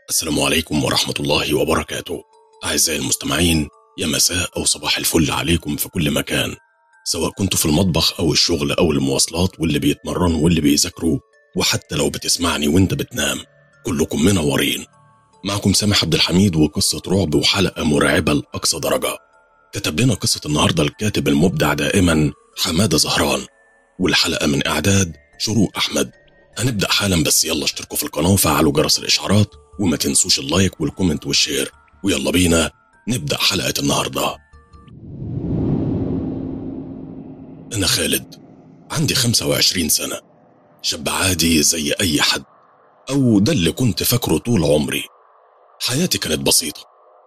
السلام عليكم ورحمة الله وبركاته أعزائي المستمعين يا مساء أو صباح الفل عليكم في كل مكان سواء كنتوا في المطبخ أو الشغل أو المواصلات واللي بيتمرنوا واللي بيذاكروا وحتى لو بتسمعني وانت بتنام كلكم منورين معكم سامح عبد الحميد وقصة رعب وحلقة مرعبة لأقصى درجة كتب لنا قصة النهاردة الكاتب المبدع دائما حمادة زهران والحلقة من إعداد شروق أحمد هنبدأ حالا بس يلا اشتركوا في القناة وفعلوا جرس الإشعارات وما تنسوش اللايك والكومنت والشير ويلا بينا نبدأ حلقة النهاردة أنا خالد عندي 25 سنة شاب عادي زي أي حد أو ده اللي كنت فاكره طول عمري حياتي كانت بسيطة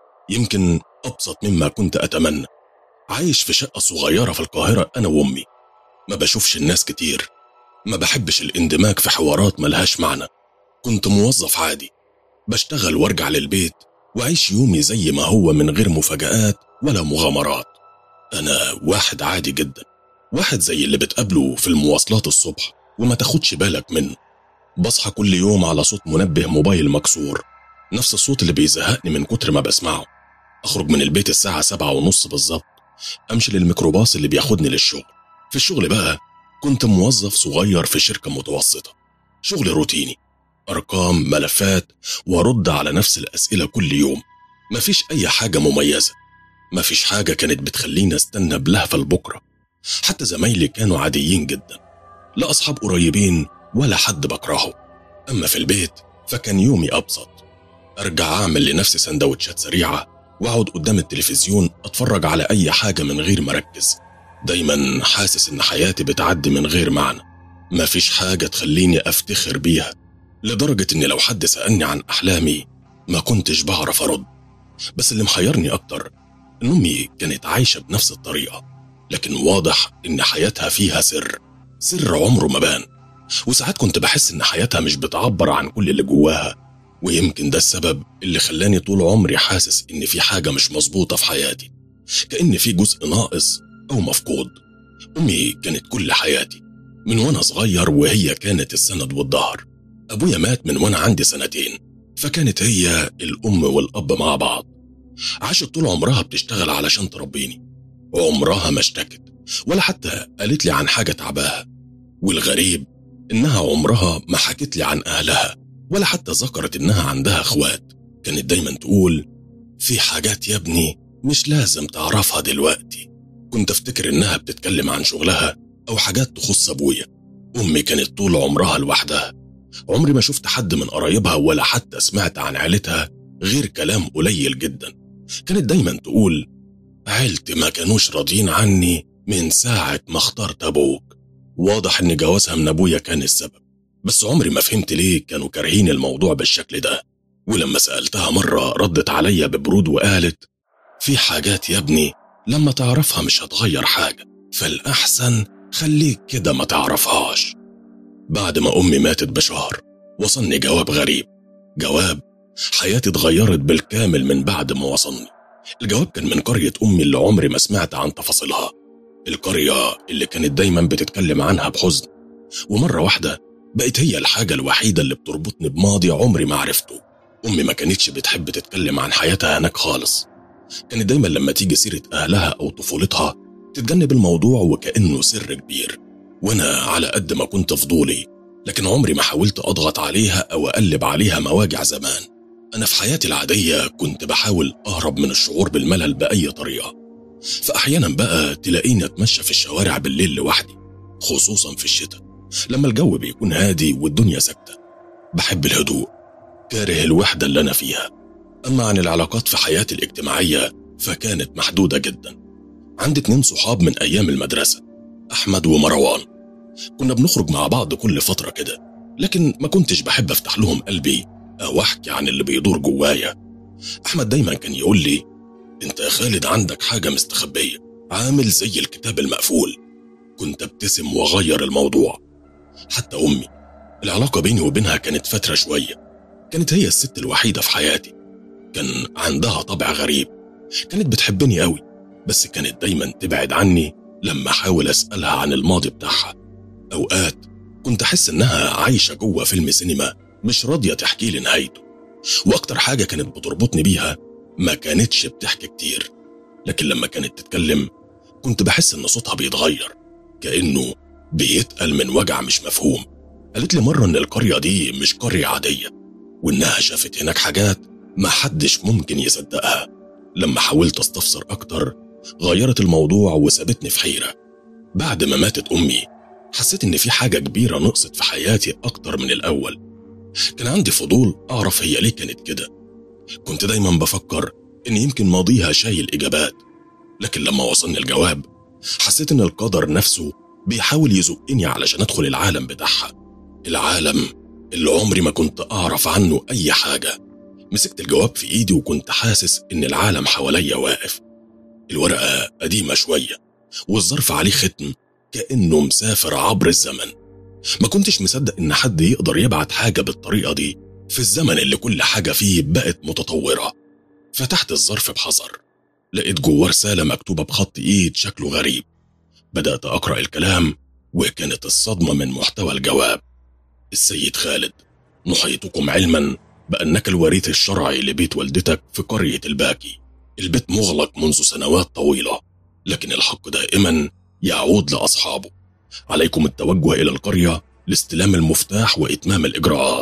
يمكن أبسط مما كنت أتمنى عايش في شقة صغيرة في القاهرة أنا وأمي ما بشوفش الناس كتير ما بحبش الاندماج في حوارات ملهاش معنى كنت موظف عادي بشتغل وارجع للبيت وأعيش يومي زي ما هو من غير مفاجآت ولا مغامرات أنا واحد عادي جدا واحد زي اللي بتقابله في المواصلات الصبح وما تاخدش بالك منه بصحى كل يوم على صوت منبه موبايل مكسور نفس الصوت اللي بيزهقني من كتر ما بسمعه أخرج من البيت الساعة سبعة ونص بالظبط أمشي للميكروباص اللي بياخدني للشغل في الشغل بقى كنت موظف صغير في شركة متوسطة شغل روتيني أرقام ملفات وأرد على نفس الأسئلة كل يوم مفيش أي حاجة مميزة مفيش حاجة كانت بتخليني أستنى بلهفة لبكرة حتى زمايلي كانوا عاديين جدا لا أصحاب قريبين ولا حد بكرهه أما في البيت فكان يومي أبسط أرجع أعمل لنفسي سندوتشات سريعة وأقعد قدام التلفزيون أتفرج على أي حاجة من غير مركز دايما حاسس إن حياتي بتعدي من غير معنى مفيش حاجة تخليني أفتخر بيها لدرجة إن لو حد سألني عن أحلامي ما كنتش بعرف أرد بس اللي محيرني أكتر إن أمي كانت عايشة بنفس الطريقة لكن واضح إن حياتها فيها سر سر عمره ما بان وساعات كنت بحس إن حياتها مش بتعبر عن كل اللي جواها ويمكن ده السبب اللي خلاني طول عمري حاسس إن في حاجة مش مظبوطة في حياتي كأن في جزء ناقص أو مفقود أمي كانت كل حياتي من وأنا صغير وهي كانت السند والظهر أبويا مات من وأنا عندي سنتين فكانت هي الأم والأب مع بعض عاشت طول عمرها بتشتغل علشان تربيني وعمرها ما اشتكت ولا حتى قالت لي عن حاجة تعباها والغريب إنها عمرها ما حكت لي عن أهلها ولا حتى ذكرت إنها عندها إخوات كانت دايما تقول في حاجات يا ابني مش لازم تعرفها دلوقتي كنت أفتكر إنها بتتكلم عن شغلها أو حاجات تخص أبويا أمي كانت طول عمرها لوحدها عمري ما شفت حد من قرايبها ولا حتى سمعت عن عيلتها غير كلام قليل جدا كانت دايما تقول عيلتي ما كانوش راضيين عني من ساعة ما اخترت أبوك واضح إن جوازها من أبويا كان السبب بس عمري ما فهمت ليه كانوا كارهين الموضوع بالشكل ده ولما سألتها مرة ردت عليا ببرود وقالت في حاجات يا ابني لما تعرفها مش هتغير حاجة فالأحسن خليك كده ما تعرفهاش بعد ما أمي ماتت بشهر وصلني جواب غريب جواب حياتي اتغيرت بالكامل من بعد ما وصلني الجواب كان من قرية أمي اللي عمري ما سمعت عن تفاصيلها القرية اللي كانت دايما بتتكلم عنها بحزن ومرة واحدة بقت هي الحاجة الوحيدة اللي بتربطني بماضي عمري ما عرفته أمي ما كانتش بتحب تتكلم عن حياتها هناك خالص كانت دايما لما تيجي سيرة أهلها أو طفولتها تتجنب الموضوع وكأنه سر كبير وأنا على قد ما كنت فضولي لكن عمري ما حاولت أضغط عليها أو أقلب عليها مواجع زمان أنا في حياتي العادية كنت بحاول أهرب من الشعور بالملل بأي طريقة فأحيانا بقى تلاقيني أتمشى في الشوارع بالليل لوحدي خصوصا في الشتاء لما الجو بيكون هادي والدنيا ساكتة بحب الهدوء كاره الوحدة اللي أنا فيها أما عن العلاقات في حياتي الاجتماعية فكانت محدودة جدا عندي اتنين صحاب من أيام المدرسة أحمد ومروان كنا بنخرج مع بعض كل فترة كده لكن ما كنتش بحب أفتح لهم قلبي أو أحكي عن اللي بيدور جوايا أحمد دايما كان يقول لي أنت يا خالد عندك حاجة مستخبية عامل زي الكتاب المقفول كنت ابتسم وأغير الموضوع حتى أمي العلاقة بيني وبينها كانت فترة شوية كانت هي الست الوحيدة في حياتي كان عندها طبع غريب كانت بتحبني قوي بس كانت دايما تبعد عني لما أحاول أسألها عن الماضي بتاعها أوقات كنت أحس إنها عايشة جوه فيلم سينما مش راضية تحكي لي نهايته وأكتر حاجة كانت بتربطني بيها ما كانتش بتحكي كتير لكن لما كانت تتكلم كنت بحس إن صوتها بيتغير كأنه بيتقل من وجع مش مفهوم قالت لي مرة إن القرية دي مش قرية عادية وإنها شافت هناك حاجات ما حدش ممكن يصدقها لما حاولت استفسر أكتر غيرت الموضوع وسابتني في حيرة بعد ما ماتت أمي حسيت إن في حاجة كبيرة نقصت في حياتي أكتر من الأول كان عندي فضول أعرف هي ليه كانت كده كنت دايما بفكر إن يمكن ماضيها شايل إجابات لكن لما وصلني الجواب حسيت إن القدر نفسه بيحاول يزقني علشان أدخل العالم بتاعها العالم اللي عمري ما كنت أعرف عنه أي حاجة مسكت الجواب في إيدي وكنت حاسس إن العالم حواليا واقف الورقة قديمة شوية والظرف عليه ختم كأنه مسافر عبر الزمن ما كنتش مصدق إن حد يقدر يبعت حاجة بالطريقة دي في الزمن اللي كل حاجة فيه بقت متطورة فتحت الظرف بحذر لقيت جواه رسالة مكتوبة بخط إيد شكله غريب بدأت أقرأ الكلام وكانت الصدمة من محتوى الجواب السيد خالد نحيطكم علما بأنك الوريث الشرعي لبيت والدتك في قرية الباكي البيت مغلق منذ سنوات طويلة لكن الحق دائما يعود لأصحابه عليكم التوجه إلى القرية لاستلام المفتاح وإتمام الإجراءات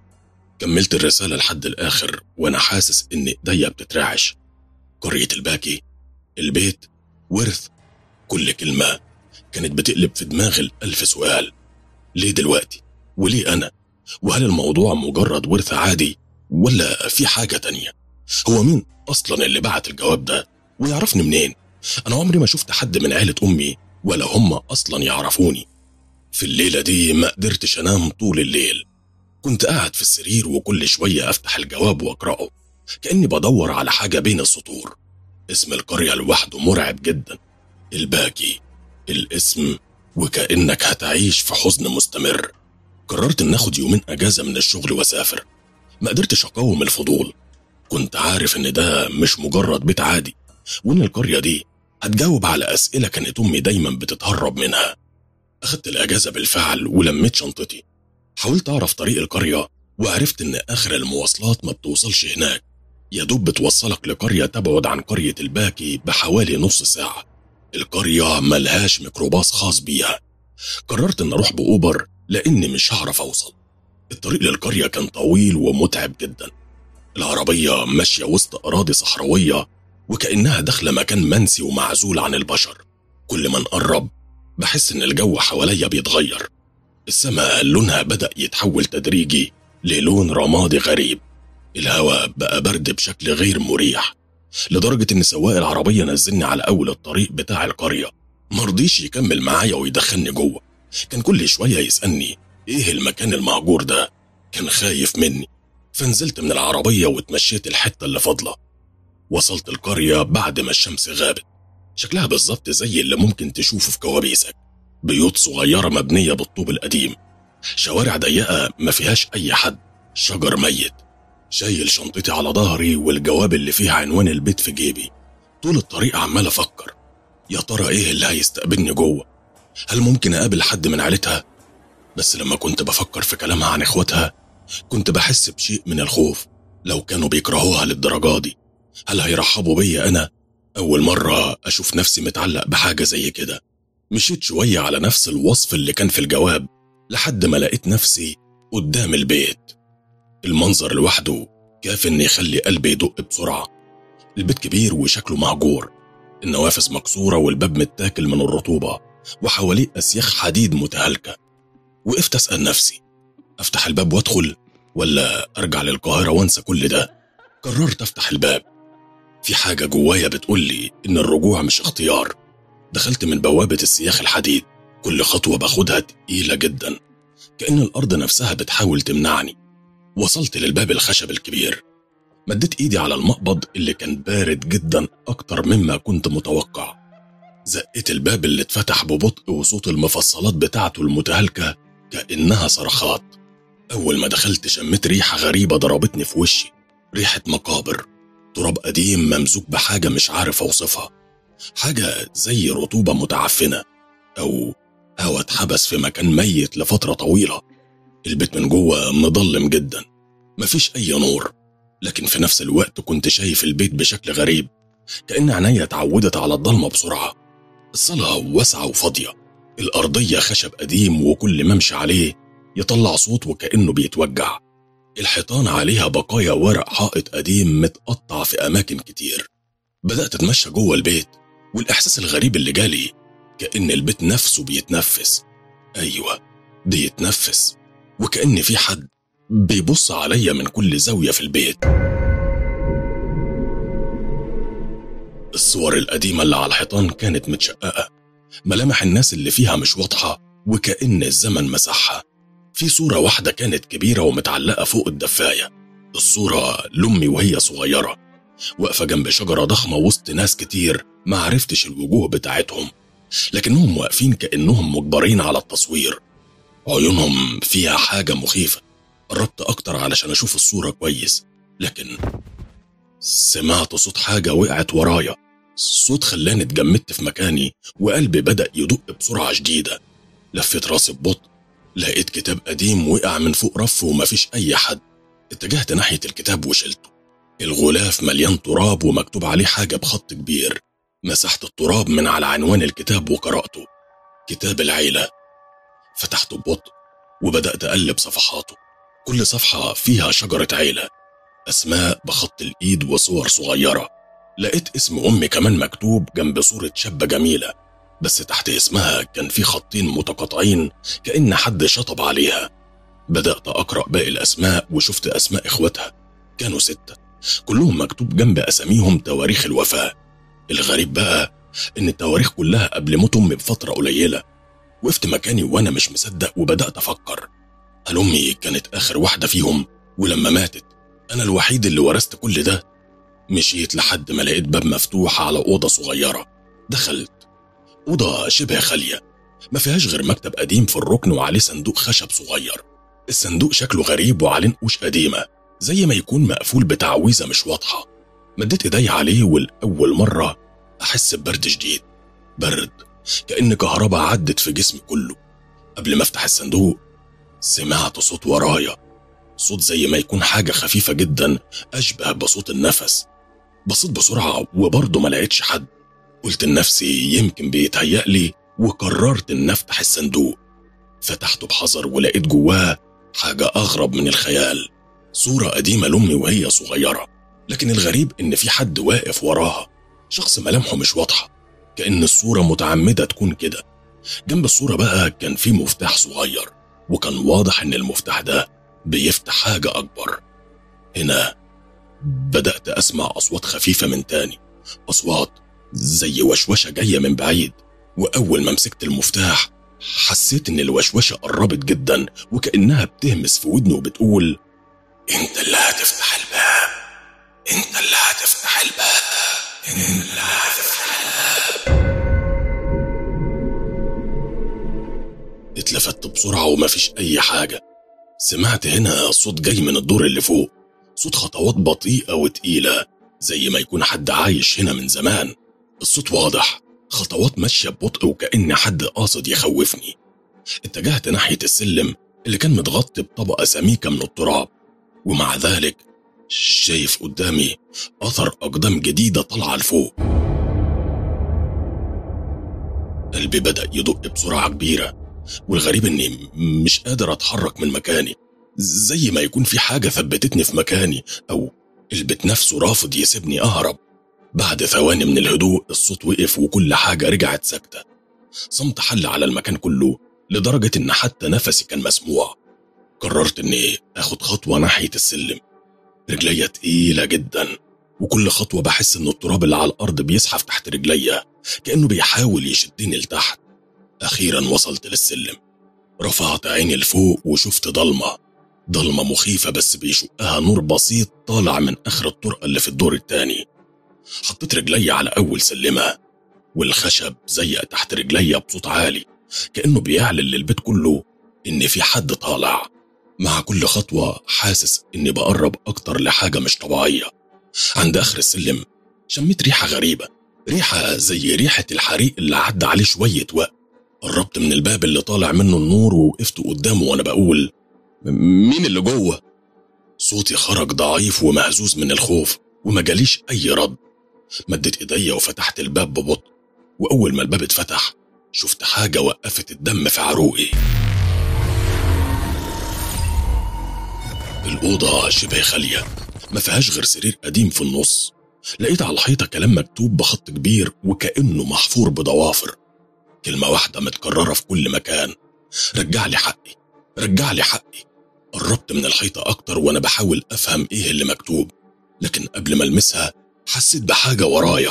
كملت الرسالة لحد الآخر وأنا حاسس إن إيديا بتترعش قرية الباكي البيت ورث كل كلمة كانت بتقلب في دماغي الألف سؤال ليه دلوقتي وليه أنا وهل الموضوع مجرد ورث عادي ولا في حاجة تانية هو مين أصلا اللي بعت الجواب ده ويعرفني منين أنا عمري ما شفت حد من عيلة أمي ولا هم أصلا يعرفوني في الليلة دي ما قدرتش أنام طول الليل كنت قاعد في السرير وكل شوية أفتح الجواب وأقرأه كأني بدور على حاجة بين السطور اسم القرية لوحده مرعب جدا الباكي الاسم وكأنك هتعيش في حزن مستمر قررت ان اخد يومين اجازة من الشغل واسافر ما قدرتش اقاوم الفضول كنت عارف ان ده مش مجرد بيت عادي وان القرية دي هتجاوب على اسئلة كانت امي دايما بتتهرب منها اخدت الاجازة بالفعل ولميت شنطتي حاولت اعرف طريق القرية وعرفت ان اخر المواصلات ما بتوصلش هناك يا دوب بتوصلك لقرية تبعد عن قرية الباكي بحوالي نص ساعة القرية ملهاش ميكروباص خاص بيها قررت ان اروح باوبر لاني مش هعرف اوصل الطريق للقرية كان طويل ومتعب جدا العربية ماشية وسط أراضي صحراوية وكأنها داخلة مكان منسي ومعزول عن البشر كل ما نقرب بحس إن الجو حواليا بيتغير السماء لونها بدأ يتحول تدريجي للون رمادي غريب الهواء بقى برد بشكل غير مريح لدرجة إن سواق العربية نزلني على أول الطريق بتاع القرية مرضيش يكمل معايا ويدخلني جوه كان كل شوية يسألني إيه المكان المهجور ده كان خايف مني فنزلت من العربية واتمشيت الحتة اللي فاضلة وصلت القرية بعد ما الشمس غابت شكلها بالظبط زي اللي ممكن تشوفه في كوابيسك بيوت صغيرة مبنية بالطوب القديم شوارع ضيقة ما فيهاش أي حد شجر ميت شايل شنطتي على ظهري والجواب اللي فيه عنوان البيت في جيبي طول الطريق عمال أفكر يا ترى إيه اللي هيستقبلني جوه هل ممكن أقابل حد من عيلتها بس لما كنت بفكر في كلامها عن إخواتها كنت بحس بشيء من الخوف لو كانوا بيكرهوها للدرجة دي هل هيرحبوا بيا أنا أول مرة أشوف نفسي متعلق بحاجة زي كده مشيت شوية على نفس الوصف اللي كان في الجواب لحد ما لقيت نفسي قدام البيت المنظر لوحده كاف إن يخلي قلبي يدق بسرعة البيت كبير وشكله مهجور النوافذ مكسورة والباب متاكل من الرطوبة وحواليه أسياخ حديد متهالكة وقفت أسأل نفسي أفتح الباب وأدخل ولا أرجع للقاهرة وأنسى كل ده قررت أفتح الباب في حاجة جوايا بتقول لي إن الرجوع مش اختيار دخلت من بوابة السياخ الحديد كل خطوة باخدها تقيلة جدا كأن الأرض نفسها بتحاول تمنعني وصلت للباب الخشب الكبير مديت إيدي على المقبض اللي كان بارد جدا أكتر مما كنت متوقع زقيت الباب اللي اتفتح ببطء وصوت المفصلات بتاعته المتهالكة كأنها صرخات أول ما دخلت شميت ريحة غريبة ضربتني في وشي ريحة مقابر تراب قديم ممزوج بحاجة مش عارف أوصفها حاجة زي رطوبة متعفنة أو هوا اتحبس في مكان ميت لفترة طويلة البيت من جوه مظلم جدا مفيش أي نور لكن في نفس الوقت كنت شايف البيت بشكل غريب كأن عينيا اتعودت على الضلمة بسرعة الصالة واسعة وفاضية الأرضية خشب قديم وكل ما امشي عليه يطلع صوت وكأنه بيتوجع الحيطان عليها بقايا ورق حائط قديم متقطع في أماكن كتير بدأت أتمشى جوه البيت والإحساس الغريب اللي جالي كأن البيت نفسه بيتنفس أيوة بيتنفس وكأن في حد بيبص عليا من كل زاوية في البيت الصور القديمة اللي على الحيطان كانت متشققة ملامح الناس اللي فيها مش واضحة وكأن الزمن مسحها في صورة واحدة كانت كبيرة ومتعلقة فوق الدفاية الصورة لأمي وهي صغيرة واقفة جنب شجرة ضخمة وسط ناس كتير ما عرفتش الوجوه بتاعتهم لكنهم واقفين كأنهم مجبرين على التصوير عيونهم فيها حاجة مخيفة قربت أكتر علشان أشوف الصورة كويس لكن سمعت صوت حاجة وقعت ورايا الصوت خلاني اتجمدت في مكاني وقلبي بدأ يدق بسرعة شديدة لفيت راسي ببطء لقيت كتاب قديم وقع من فوق رف ومفيش أي حد اتجهت ناحية الكتاب وشلته الغلاف مليان تراب ومكتوب عليه حاجة بخط كبير مسحت التراب من على عنوان الكتاب وقرأته كتاب العيلة فتحته ببطء وبدأت أقلب صفحاته كل صفحة فيها شجرة عيلة أسماء بخط الإيد وصور صغيرة لقيت اسم أمي كمان مكتوب جنب صورة شابة جميلة بس تحت اسمها كان في خطين متقاطعين كأن حد شطب عليها بدأت أقرأ باقي الأسماء وشفت أسماء إخواتها كانوا ستة كلهم مكتوب جنب أساميهم تواريخ الوفاة الغريب بقى إن التواريخ كلها قبل موت أمي بفترة قليلة وقفت مكاني وأنا مش مصدق وبدأت أفكر هل أمي كانت آخر واحدة فيهم ولما ماتت أنا الوحيد اللي ورثت كل ده مشيت لحد ما لقيت باب مفتوح على أوضة صغيرة دخلت أوضة شبه خالية ما فيهاش غير مكتب قديم في الركن وعليه صندوق خشب صغير الصندوق شكله غريب وعليه نقوش قديمة زي ما يكون مقفول بتعويذة مش واضحة مديت ايدي عليه والأول مرة أحس ببرد شديد برد كأن كهرباء عدت في جسمي كله قبل ما أفتح الصندوق سمعت صوت ورايا صوت زي ما يكون حاجة خفيفة جدا أشبه بصوت النفس بصيت بسرعة وبرضه ما لقيتش حد قلت لنفسي يمكن بيتهيألي وقررت إن أفتح الصندوق فتحته بحذر ولقيت جواه حاجة أغرب من الخيال صورة قديمة لأمي وهي صغيرة لكن الغريب إن في حد واقف وراها شخص ملامحه مش واضحة كأن الصورة متعمدة تكون كده جنب الصورة بقى كان في مفتاح صغير وكان واضح إن المفتاح ده بيفتح حاجة أكبر هنا بدأت أسمع أصوات خفيفة من تاني أصوات زي وشوشة جاية من بعيد وأول ما مسكت المفتاح حسيت إن الوشوشة قربت جدا وكأنها بتهمس في ودني وبتقول أنت اللي هتفتح الباب أنت اللي هتفتح الباب أنت اللي هتفتح الباب اتلفت بسرعة ومفيش أي حاجة سمعت هنا صوت جاي من الدور اللي فوق صوت خطوات بطيئة وتقيلة زي ما يكون حد عايش هنا من زمان الصوت واضح خطوات ماشية ببطء وكأن حد قاصد يخوفني اتجهت ناحية السلم اللي كان متغطي بطبقة سميكة من التراب ومع ذلك شايف قدامي أثر أقدام جديدة طالعة لفوق قلبي بدأ يدق بسرعة كبيرة والغريب إني مش قادر أتحرك من مكاني زي ما يكون في حاجة ثبتتني في مكاني أو البيت نفسه رافض يسيبني أهرب بعد ثواني من الهدوء الصوت وقف وكل حاجة رجعت ساكتة صمت حل على المكان كله لدرجة إن حتى نفسي كان مسموع قررت إني آخد خطوة ناحية السلم رجليا تقيلة جدا وكل خطوة بحس إن التراب اللي على الأرض بيزحف تحت رجليا كأنه بيحاول يشدني لتحت أخيرا وصلت للسلم رفعت عيني لفوق وشفت ضلمة ضلمة مخيفة بس بيشقها نور بسيط طالع من آخر الطرقة اللي في الدور التاني حطيت رجلي على أول سلمة والخشب زيق تحت رجلي بصوت عالي كأنه بيعلن للبيت كله إن في حد طالع مع كل خطوة حاسس إني بقرب أكتر لحاجة مش طبيعية عند آخر السلم شميت ريحة غريبة ريحة زي ريحة الحريق اللي عدى عليه شوية وقت قربت من الباب اللي طالع منه النور ووقفت قدامه وأنا بقول مين اللي جوه؟ صوتي خرج ضعيف ومهزوز من الخوف وما جاليش أي رد مدت إيديا وفتحت الباب ببطء وأول ما الباب اتفتح شفت حاجة وقفت الدم في عروقي الأوضة شبه خالية ما فيهاش غير سرير قديم في النص لقيت على الحيطة كلام مكتوب بخط كبير وكأنه محفور بضوافر كلمة واحدة متكررة في كل مكان رجع لي حقي رجع لي حقي قربت من الحيطة أكتر وأنا بحاول أفهم إيه اللي مكتوب لكن قبل ما ألمسها حسيت بحاجة ورايا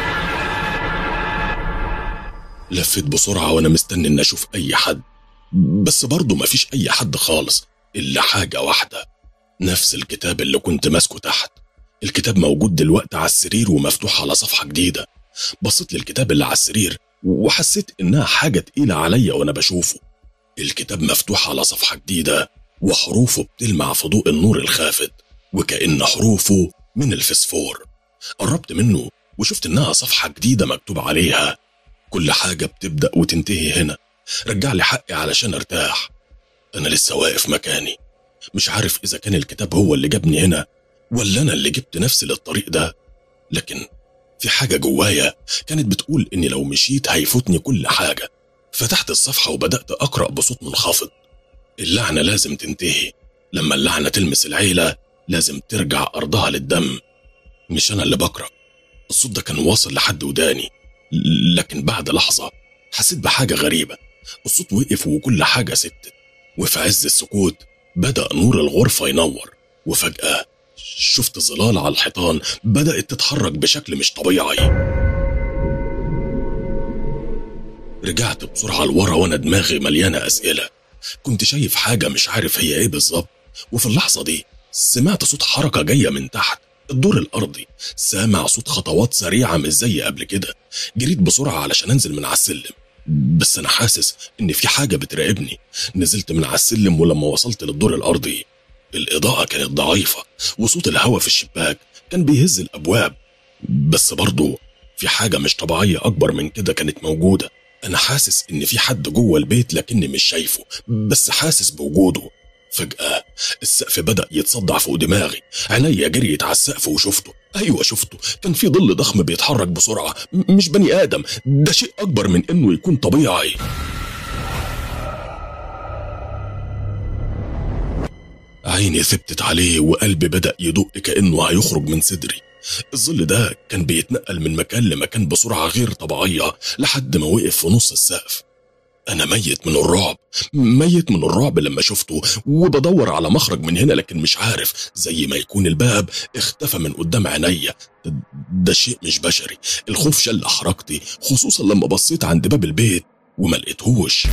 لفيت بسرعة وأنا مستني إن أشوف أي حد بس برضه مفيش أي حد خالص إلا حاجة واحدة نفس الكتاب اللي كنت ماسكه تحت الكتاب موجود دلوقتي على السرير ومفتوح على صفحة جديدة بصيت للكتاب اللي على السرير وحسيت إنها حاجة تقيلة عليا وأنا بشوفه الكتاب مفتوح على صفحة جديدة وحروفه بتلمع في ضوء النور الخافت وكأن حروفه من الفسفور قربت منه وشفت إنها صفحة جديدة مكتوب عليها كل حاجة بتبدأ وتنتهي هنا رجع لي حقي علشان ارتاح أنا لسه واقف مكاني مش عارف إذا كان الكتاب هو اللي جابني هنا ولا أنا اللي جبت نفسي للطريق ده لكن في حاجة جوايا كانت بتقول إني لو مشيت هيفوتني كل حاجة فتحت الصفحة وبدأت أقرأ بصوت منخفض اللعنة لازم تنتهي لما اللعنة تلمس العيلة لازم ترجع أرضها للدم مش أنا اللي بقرأ الصوت ده كان واصل لحد وداني لكن بعد لحظة حسيت بحاجة غريبة الصوت وقف وكل حاجة سكتت وفي عز السكوت بدأ نور الغرفة ينور وفجأة شفت ظلال على الحيطان بدأت تتحرك بشكل مش طبيعي رجعت بسرعة لورا وأنا دماغي مليانة أسئلة كنت شايف حاجة مش عارف هي إيه بالظبط وفي اللحظة دي سمعت صوت حركة جاية من تحت الدور الأرضي سامع صوت خطوات سريعة مش زي قبل كده جريت بسرعة علشان أنزل من على السلم بس أنا حاسس إن في حاجة بتراقبني نزلت من على السلم ولما وصلت للدور الأرضي الإضاءة كانت ضعيفة وصوت الهواء في الشباك كان بيهز الأبواب بس برضه في حاجة مش طبيعية أكبر من كده كانت موجودة أنا حاسس إن في حد جوه البيت لكني مش شايفه بس حاسس بوجوده فجأة السقف بدأ يتصدع فوق دماغي عينيا جريت على السقف وشفته أيوة شفته كان في ظل ضخم بيتحرك بسرعة م- مش بني آدم ده شيء أكبر من إنه يكون طبيعي عيني ثبتت عليه وقلبي بدأ يدق كأنه هيخرج من صدري الظل ده كان بيتنقل من مكان لمكان بسرعة غير طبيعية لحد ما وقف في نص السقف أنا ميت من الرعب ميت من الرعب لما شفته وبدور على مخرج من هنا لكن مش عارف زي ما يكون الباب اختفى من قدام عينيا ده, ده شيء مش بشري الخوف شل حركتي خصوصا لما بصيت عند باب البيت وما لقيتهوش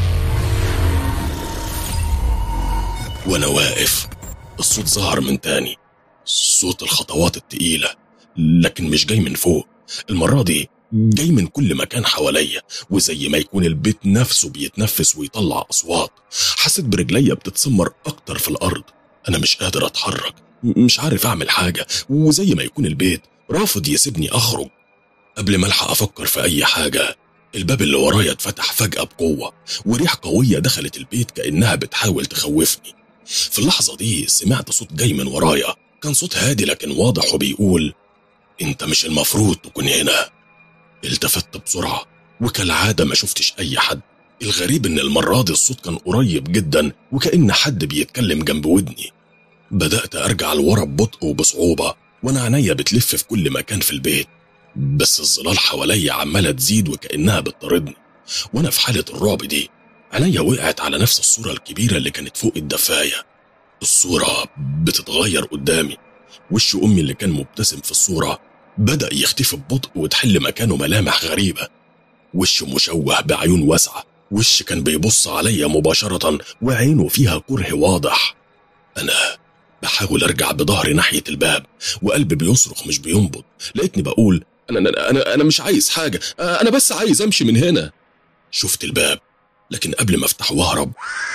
وانا واقف الصوت ظهر من تاني صوت الخطوات التقيلة لكن مش جاي من فوق المرة دي جاي من كل مكان حواليا وزي ما يكون البيت نفسه بيتنفس ويطلع أصوات حسيت برجليا بتتسمر أكتر في الأرض أنا مش قادر أتحرك م- مش عارف أعمل حاجة وزي ما يكون البيت رافض يسيبني أخرج قبل ما ألحق أفكر في أي حاجة الباب اللي ورايا اتفتح فجأة بقوة وريح قوية دخلت البيت كأنها بتحاول تخوفني في اللحظة دي سمعت صوت جاي من ورايا كان صوت هادي لكن واضح وبيقول انت مش المفروض تكون هنا التفت بسرعة وكالعادة ما شفتش أي حد الغريب إن المرة دي الصوت كان قريب جدا وكأن حد بيتكلم جنب ودني بدأت أرجع لورا ببطء وبصعوبة وأنا عينيا بتلف في كل مكان في البيت بس الظلال حواليا عمالة تزيد وكأنها بتطاردني وأنا في حالة الرعب دي عينيا وقعت على نفس الصورة الكبيرة اللي كانت فوق الدفاية الصورة بتتغير قدامي وش أمي اللي كان مبتسم في الصورة بدأ يختفي ببطء وتحل مكانه ملامح غريبة وش مشوه بعيون واسعة وش كان بيبص عليا مباشرة وعينه فيها كره واضح أنا بحاول أرجع بظهري ناحية الباب وقلبي بيصرخ مش بينبض لقيتني بقول أنا أنا أنا, أنا مش عايز حاجة أنا بس عايز أمشي من هنا شفت الباب لكن قبل ما أفتحه وأهرب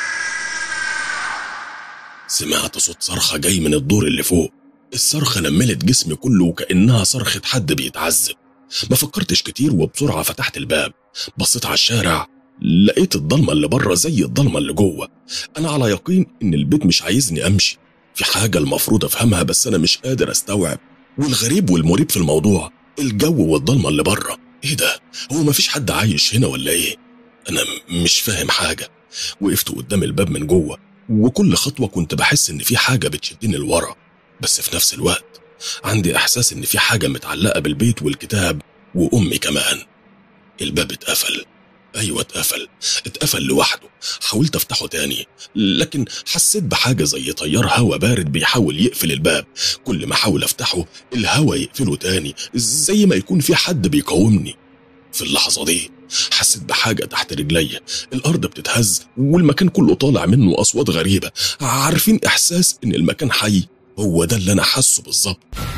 سمعت صوت صرخة جاي من الدور اللي فوق الصرخة نملت جسمي كله وكأنها صرخة حد بيتعذب ما فكرتش كتير وبسرعة فتحت الباب بصيت على الشارع لقيت الضلمة اللي بره زي الضلمة اللي جوه أنا على يقين إن البيت مش عايزني أمشي في حاجة المفروض أفهمها بس أنا مش قادر أستوعب والغريب والمريب في الموضوع الجو والضلمة اللي بره إيه ده؟ هو مفيش حد عايش هنا ولا إيه؟ أنا مش فاهم حاجة وقفت قدام الباب من جوه وكل خطوة كنت بحس إن في حاجة بتشدني لورا بس في نفس الوقت عندي إحساس إن في حاجة متعلقة بالبيت والكتاب وأمي كمان الباب اتقفل أيوة اتقفل اتقفل لوحده حاولت أفتحه تاني لكن حسيت بحاجة زي تيار هوا بارد بيحاول يقفل الباب كل ما أحاول أفتحه الهوا يقفله تاني زي ما يكون في حد بيقاومني في اللحظة دي حسيت بحاجة تحت رجلي الأرض بتتهز والمكان كله طالع منه أصوات غريبة عارفين إحساس إن المكان حي هو ده اللي أنا حاسه بالظبط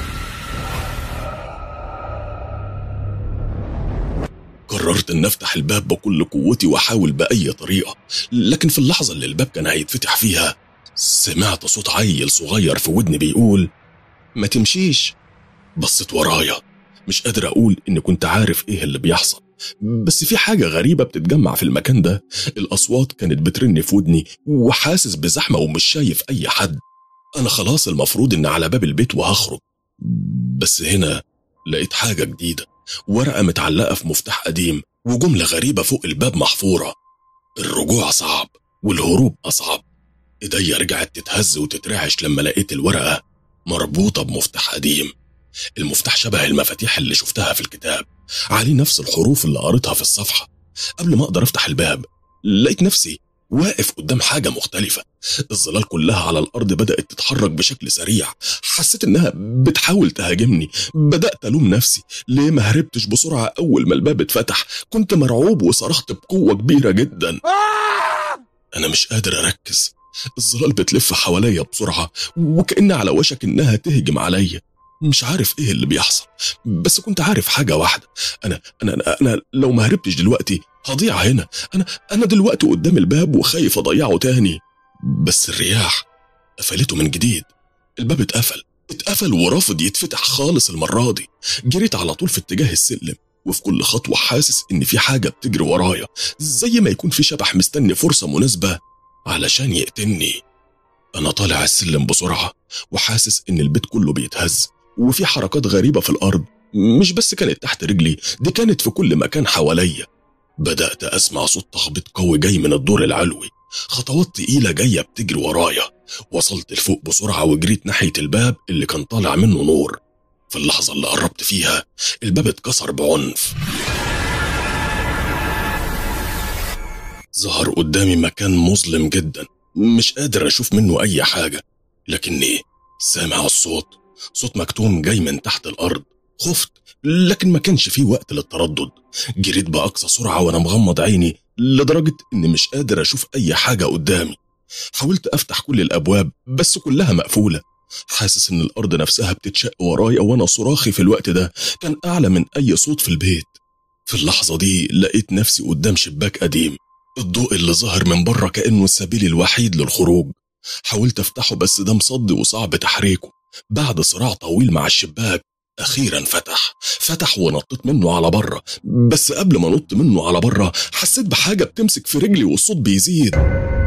قررت ان افتح الباب بكل قوتي واحاول باي طريقه لكن في اللحظه اللي الباب كان هيتفتح فيها سمعت صوت عيل صغير في ودني بيقول ما تمشيش بصيت ورايا مش قادر اقول اني كنت عارف ايه اللي بيحصل بس في حاجة غريبة بتتجمع في المكان ده الأصوات كانت بترن في ودني وحاسس بزحمة ومش شايف أي حد أنا خلاص المفروض إن على باب البيت وهخرج بس هنا لقيت حاجة جديدة ورقة متعلقة في مفتاح قديم وجملة غريبة فوق الباب محفورة الرجوع صعب والهروب أصعب إيديا رجعت تتهز وتترعش لما لقيت الورقة مربوطة بمفتاح قديم المفتاح شبه المفاتيح اللي شفتها في الكتاب عليه نفس الحروف اللي قريتها في الصفحة قبل ما أقدر أفتح الباب لقيت نفسي واقف قدام حاجة مختلفة الظلال كلها على الأرض بدأت تتحرك بشكل سريع حسيت إنها بتحاول تهاجمني بدأت ألوم نفسي ليه ما هربتش بسرعة أول ما الباب اتفتح كنت مرعوب وصرخت بقوة كبيرة جدا أنا مش قادر أركز الظلال بتلف حواليا بسرعة وكأن على وشك إنها تهجم عليا مش عارف ايه اللي بيحصل بس كنت عارف حاجة واحدة أنا أنا أنا, أنا لو ما هربتش دلوقتي هضيع هنا أنا أنا دلوقتي قدام الباب وخايف أضيعه تاني بس الرياح قفلته من جديد الباب اتقفل اتقفل ورافض يتفتح خالص المرة دي جريت على طول في اتجاه السلم وفي كل خطوة حاسس إن في حاجة بتجري ورايا زي ما يكون في شبح مستني فرصة مناسبة علشان يقتلني أنا طالع السلم بسرعة وحاسس إن البيت كله بيتهز وفي حركات غريبة في الأرض مش بس كانت تحت رجلي دي كانت في كل مكان حواليا بدأت أسمع صوت تخبيط قوي جاي من الدور العلوي خطوات تقيلة جاية بتجري ورايا وصلت لفوق بسرعة وجريت ناحية الباب اللي كان طالع منه نور في اللحظة اللي قربت فيها الباب اتكسر بعنف ظهر قدامي مكان مظلم جدا مش قادر أشوف منه أي حاجة لكني سامع الصوت صوت مكتوم جاي من تحت الأرض خفت لكن ما كانش فيه وقت للتردد جريت بأقصى سرعة وأنا مغمض عيني لدرجة إني مش قادر أشوف أي حاجة قدامي حاولت أفتح كل الأبواب بس كلها مقفولة حاسس إن الأرض نفسها بتتشق ورايا وأنا صراخي في الوقت ده كان أعلى من أي صوت في البيت في اللحظة دي لقيت نفسي قدام شباك قديم الضوء اللي ظهر من بره كأنه السبيل الوحيد للخروج حاولت أفتحه بس ده مصدي وصعب تحريكه بعد صراع طويل مع الشباك أخيرا فتح فتح ونطيت منه على بره بس قبل ما نط منه على بره حسيت بحاجة بتمسك في رجلي والصوت بيزيد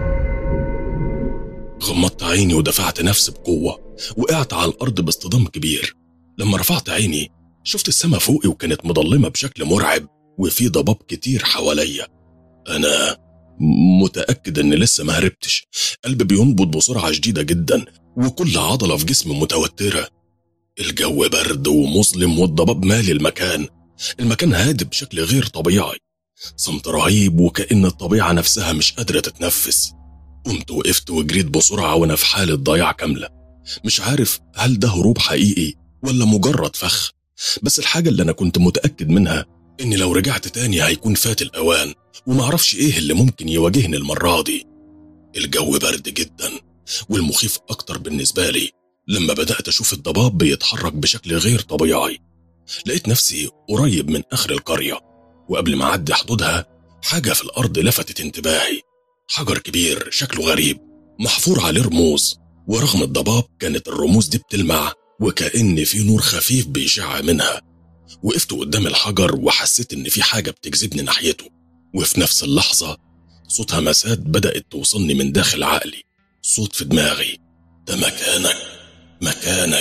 غمضت عيني ودفعت نفسي بقوة وقعت على الأرض باصطدام كبير لما رفعت عيني شفت السما فوقي وكانت مظلمة بشكل مرعب وفي ضباب كتير حواليا أنا متأكد إني لسه ما هربتش قلبي بينبض بسرعة شديدة جدا وكل عضلة في جسمي متوترة الجو برد ومظلم والضباب مالي المكان المكان هادي بشكل غير طبيعي صمت رهيب وكأن الطبيعة نفسها مش قادرة تتنفس قمت وقفت وجريت بسرعة وأنا في حالة ضياع كاملة مش عارف هل ده هروب حقيقي ولا مجرد فخ بس الحاجة اللي أنا كنت متأكد منها إن لو رجعت تاني هيكون فات الأوان ومعرفش إيه اللي ممكن يواجهني المرة دي الجو برد جدا والمخيف أكتر بالنسبة لي لما بدأت أشوف الضباب بيتحرك بشكل غير طبيعي لقيت نفسي قريب من آخر القرية وقبل ما أعدي حدودها حاجة في الأرض لفتت انتباهي حجر كبير شكله غريب محفور عليه رموز ورغم الضباب كانت الرموز دي بتلمع وكأن في نور خفيف بيشع منها وقفت قدام الحجر وحسيت إن في حاجة بتجذبني ناحيته وفي نفس اللحظة صوت همسات بدأت توصلني من داخل عقلي صوت في دماغي ده مكانك مكانك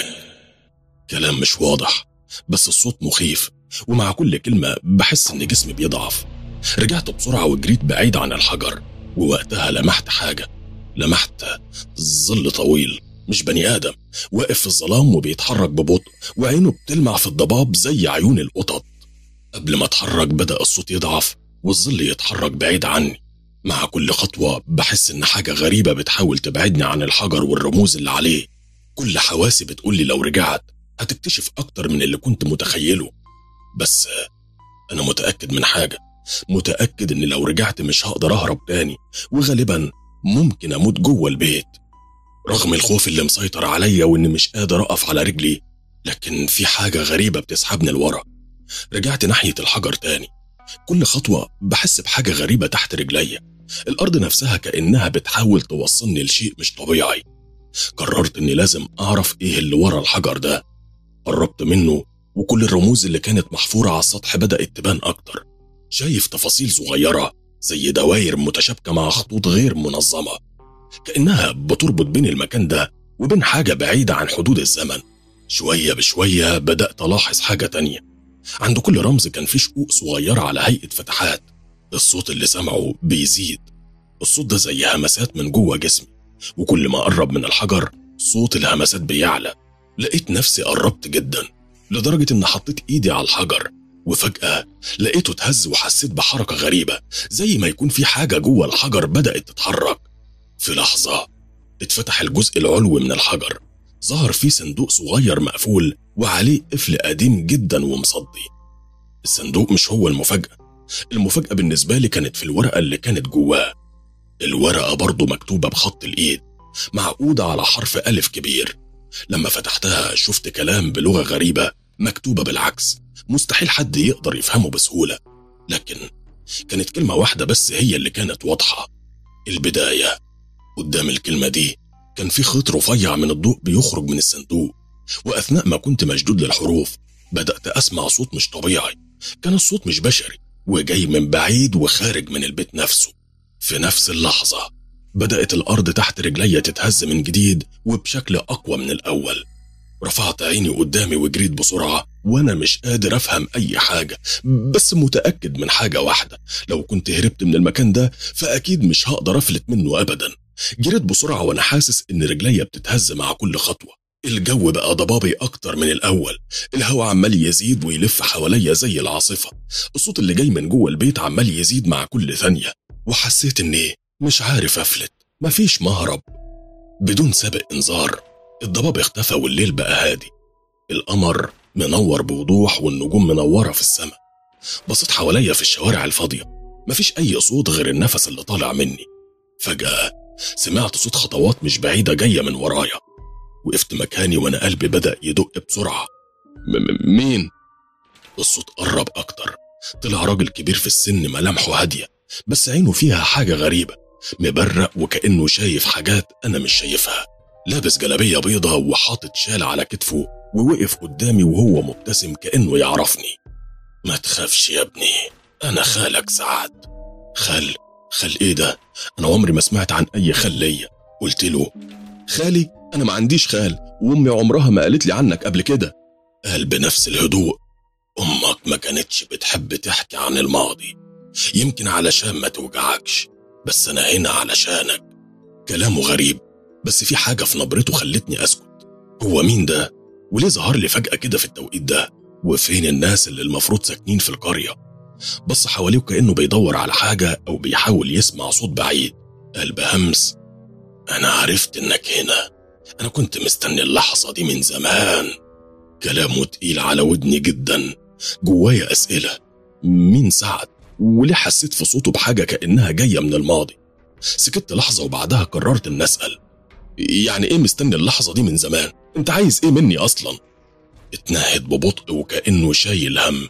كلام مش واضح بس الصوت مخيف ومع كل كلمة بحس إن جسمي بيضعف رجعت بسرعة وجريت بعيد عن الحجر ووقتها لمحت حاجة لمحت ظل طويل مش بني آدم واقف في الظلام وبيتحرك ببطء وعينه بتلمع في الضباب زي عيون القطط قبل ما اتحرك بدأ الصوت يضعف والظل يتحرك بعيد عني مع كل خطوة بحس إن حاجة غريبة بتحاول تبعدني عن الحجر والرموز اللي عليه كل حواسي بتقولي لو رجعت هتكتشف أكتر من اللي كنت متخيله بس أنا متأكد من حاجة متأكد إن لو رجعت مش هقدر أهرب تاني وغالبا ممكن أموت جوه البيت رغم الخوف اللي مسيطر عليا وإني مش قادر أقف على رجلي لكن في حاجة غريبة بتسحبني لورا رجعت ناحية الحجر تاني كل خطوة بحس بحاجة غريبة تحت رجليا الأرض نفسها كأنها بتحاول توصلني لشيء مش طبيعي قررت إني لازم أعرف إيه اللي ورا الحجر ده قربت منه وكل الرموز اللي كانت محفورة على السطح بدأت تبان أكتر شايف تفاصيل صغيرة زي دواير متشابكة مع خطوط غير منظمة كأنها بتربط بين المكان ده وبين حاجة بعيدة عن حدود الزمن شوية بشوية بدأت ألاحظ حاجة تانية عند كل رمز كان في شقوق صغيرة على هيئة فتحات الصوت اللي سمعه بيزيد الصوت ده زي همسات من جوه جسمي وكل ما قرب من الحجر صوت الهمسات بيعلى لقيت نفسي قربت جدا لدرجة إن حطيت إيدي على الحجر وفجأة لقيته اتهز وحسيت بحركة غريبة زي ما يكون في حاجة جوه الحجر بدأت تتحرك في لحظة اتفتح الجزء العلوي من الحجر ظهر فيه صندوق صغير مقفول وعليه قفل قديم جدا ومصدي الصندوق مش هو المفاجأة المفاجأة بالنسبة لي كانت في الورقة اللي كانت جواه الورقة برضه مكتوبة بخط الإيد معقودة على حرف ألف كبير لما فتحتها شفت كلام بلغة غريبة مكتوبة بالعكس مستحيل حد يقدر يفهمه بسهولة لكن كانت كلمة واحدة بس هي اللي كانت واضحة البداية قدام الكلمة دي كان في خيط رفيع من الضوء بيخرج من الصندوق وأثناء ما كنت مشدود للحروف بدأت أسمع صوت مش طبيعي كان الصوت مش بشري وجاي من بعيد وخارج من البيت نفسه في نفس اللحظة بدأت الأرض تحت رجلي تتهز من جديد وبشكل أقوى من الأول رفعت عيني قدامي وجريت بسرعة وأنا مش قادر أفهم أي حاجة بس متأكد من حاجة واحدة لو كنت هربت من المكان ده فأكيد مش هقدر أفلت منه أبدا جريت بسرعة وأنا حاسس إن رجليا بتتهز مع كل خطوة الجو بقى ضبابي أكتر من الأول الهواء عمال يزيد ويلف حواليا زي العاصفة الصوت اللي جاي من جوه البيت عمال يزيد مع كل ثانية وحسيت إني مش عارف أفلت مفيش مهرب بدون سابق إنذار الضباب اختفى والليل بقى هادي القمر منور بوضوح والنجوم منورة في السماء بصيت حواليا في الشوارع الفاضية مفيش أي صوت غير النفس اللي طالع مني فجأة سمعت صوت خطوات مش بعيدة جاية من ورايا وقفت مكاني وأنا قلبي بدأ يدق بسرعة م- مين؟ الصوت قرب أكتر طلع راجل كبير في السن ملامحه هادية بس عينه فيها حاجة غريبة مبرق وكأنه شايف حاجات أنا مش شايفها لابس جلابية بيضة وحاطط شال على كتفه ووقف قدامي وهو مبتسم كأنه يعرفني ما تخافش يا ابني أنا خالك سعد خال خال إيه ده؟ أنا عمري ما سمعت عن أي خال ليا قلت له خالي أنا ما عنديش خال وأمي عمرها ما قالت لي عنك قبل كده قال بنفس الهدوء أمك ما كانتش بتحب تحكي عن الماضي يمكن علشان ما توجعكش بس أنا هنا علشانك كلامه غريب بس في حاجة في نبرته خلتني أسكت هو مين ده؟ وليه ظهر لي فجأة كده في التوقيت ده؟ وفين الناس اللي المفروض ساكنين في القرية؟ بص حواليه كأنه بيدور على حاجة أو بيحاول يسمع صوت بعيد قال بهمس أنا عرفت إنك هنا أنا كنت مستني اللحظة دي من زمان كلامه تقيل على ودني جدا جوايا أسئلة مين سعد؟ وليه حسيت في صوته بحاجة كأنها جاية من الماضي سكت لحظة وبعدها قررت إن أسأل يعني إيه مستني اللحظة دي من زمان؟ أنت عايز إيه مني أصلا؟ اتنهد ببطء وكأنه شايل هم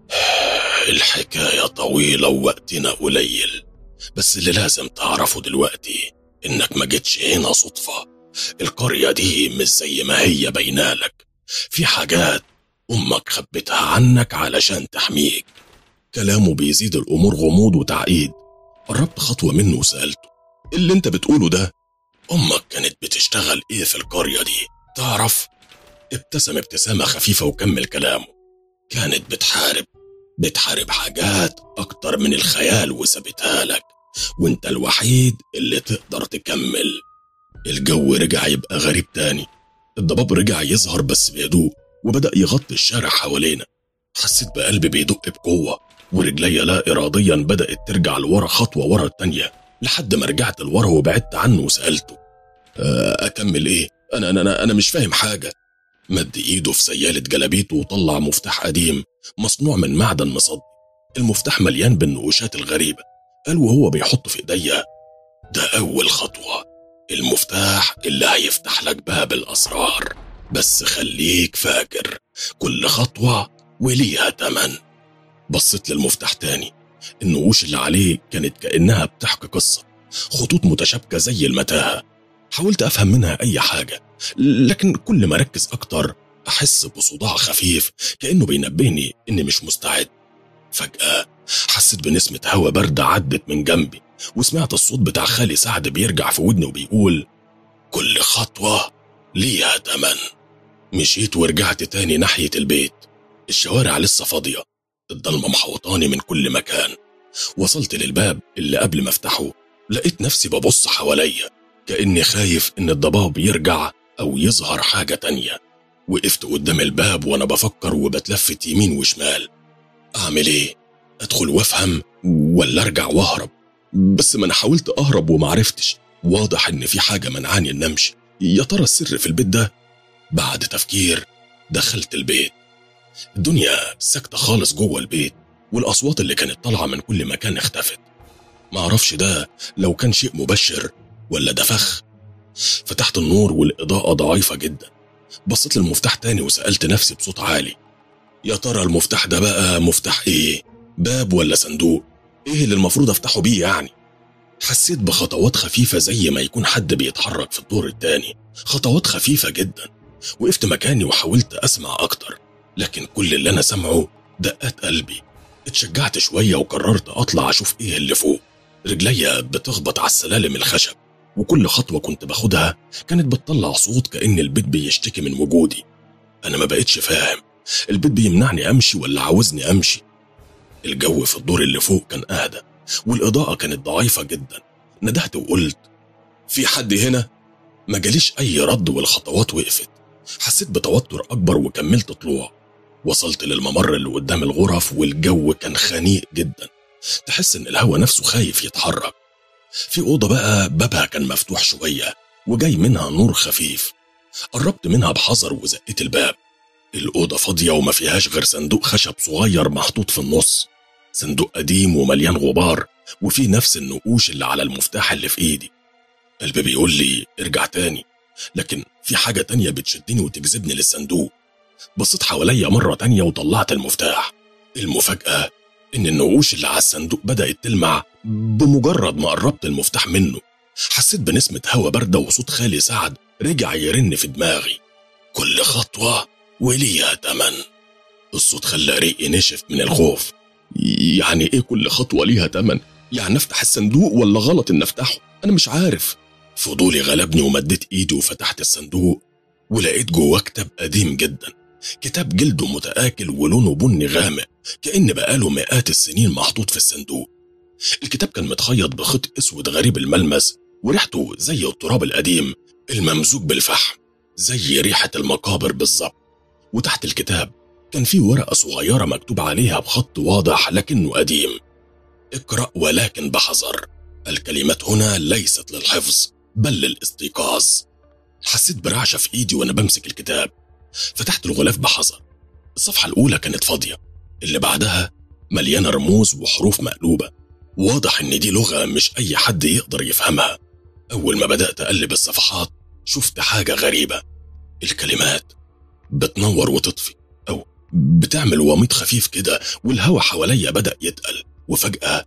الحكاية طويلة ووقتنا قليل بس اللي لازم تعرفه دلوقتي إنك ما جيتش هنا صدفة القرية دي مش زي ما هي باينالك في حاجات أمك خبتها عنك علشان تحميك كلامه بيزيد الأمور غموض وتعقيد قربت خطوة منه وسألته إيه اللي أنت بتقوله ده أمك كانت بتشتغل إيه في القرية دي تعرف ابتسم ابتسامة خفيفة وكمل كلامه كانت بتحارب بتحارب حاجات أكتر من الخيال وسابتها لك وانت الوحيد اللي تقدر تكمل الجو رجع يبقى غريب تاني الضباب رجع يظهر بس بهدوء وبدأ يغطي الشارع حوالينا حسيت بقلبي بيدق بقوة ورجليا لا إراديا بدأت ترجع لورا خطوة ورا التانية لحد ما رجعت لورا وبعدت عنه وسألته "آه، أكمل إيه؟ أنا أنا أنا, أنا مش فاهم حاجة مد إيده في سيالة جلابيته وطلع مفتاح قديم مصنوع من معدن مصدي المفتاح مليان بالنقوشات الغريبة قال وهو بيحطه في إيديا ده أول خطوة المفتاح اللي هيفتح لك باب الأسرار بس خليك فاكر كل خطوة وليها تمن بصيت للمفتاح تاني النقوش اللي عليه كانت كأنها بتحكي قصة خطوط متشابكة زي المتاهة حاولت أفهم منها أي حاجة لكن كل ما أركز أكتر أحس بصداع خفيف كأنه بينبهني إني مش مستعد فجأة حسيت بنسمة هوا باردة عدت من جنبي وسمعت الصوت بتاع خالي سعد بيرجع في ودني وبيقول كل خطوة ليها تمن مشيت ورجعت تاني ناحية البيت الشوارع لسه فاضية الضلمة محوطاني من كل مكان وصلت للباب اللي قبل ما افتحه لقيت نفسي ببص حواليا كأني خايف إن الضباب يرجع أو يظهر حاجة تانية وقفت قدام الباب وأنا بفكر وبتلفت يمين وشمال أعمل إيه؟ أدخل وأفهم ولا أرجع وأهرب بس ما أنا حاولت أهرب ومعرفتش واضح إن في حاجة منعاني إن أمشي يا ترى السر في البيت ده؟ بعد تفكير دخلت البيت الدنيا ساكتة خالص جوه البيت والأصوات اللي كانت طالعة من كل مكان اختفت معرفش ده لو كان شيء مبشر ولا ده فخ فتحت النور والإضاءة ضعيفة جدا بصيت للمفتاح تاني وسألت نفسي بصوت عالي يا ترى المفتاح ده بقى مفتاح ايه باب ولا صندوق ايه اللي المفروض افتحه بيه يعني حسيت بخطوات خفيفة زي ما يكون حد بيتحرك في الدور التاني خطوات خفيفة جدا وقفت مكاني وحاولت أسمع أكتر لكن كل اللي أنا سمعه دقات قلبي اتشجعت شوية وقررت أطلع أشوف إيه اللي فوق رجليا بتخبط على السلالم الخشب وكل خطوة كنت باخدها كانت بتطلع صوت كأن البيت بيشتكي من وجودي أنا ما بقتش فاهم البيت بيمنعني أمشي ولا عاوزني أمشي الجو في الدور اللي فوق كان أهدى والإضاءة كانت ضعيفة جدا ندهت وقلت في حد هنا؟ ما جاليش أي رد والخطوات وقفت حسيت بتوتر أكبر وكملت طلوع وصلت للممر اللي قدام الغرف والجو كان خنيق جدا تحس إن الهوا نفسه خايف يتحرك في أوضة بقى بابها كان مفتوح شوية وجاي منها نور خفيف قربت منها بحذر وزقيت الباب الأوضة فاضية وما فيهاش غير صندوق خشب صغير محطوط في النص صندوق قديم ومليان غبار وفيه نفس النقوش اللي على المفتاح اللي في إيدي قلبي بيقول لي ارجع تاني لكن في حاجة تانية بتشدني وتجذبني للصندوق بصيت حواليا مرة تانية وطلعت المفتاح المفاجأة إن النقوش اللي على الصندوق بدأت تلمع بمجرد ما قربت المفتاح منه حسيت بنسمة هوا باردة وصوت خالي سعد رجع يرن في دماغي كل خطوة وليها تمن الصوت خلى ريقي نشف من الخوف يعني ايه كل خطوة ليها تمن يعني افتح الصندوق ولا غلط ان افتحه انا مش عارف فضولي غلبني ومديت ايدي وفتحت الصندوق ولقيت جواه كتاب قديم جدا كتاب جلده متآكل ولونه بني غامق كأن بقاله مئات السنين محطوط في الصندوق الكتاب كان متخيط بخيط اسود غريب الملمس وريحته زي التراب القديم الممزوج بالفحم زي ريحة المقابر بالظبط وتحت الكتاب كان في ورقة صغيرة مكتوب عليها بخط واضح لكنه قديم اقرأ ولكن بحذر الكلمات هنا ليست للحفظ بل للاستيقاظ حسيت برعشة في ايدي وانا بمسك الكتاب فتحت الغلاف بحذر الصفحة الأولى كانت فاضية اللي بعدها مليانة رموز وحروف مقلوبة واضح إن دي لغة مش أي حد يقدر يفهمها أول ما بدأت أقلب الصفحات شفت حاجة غريبة الكلمات بتنور وتطفي أو بتعمل وميض خفيف كده والهوا حواليا بدأ يتقل وفجأة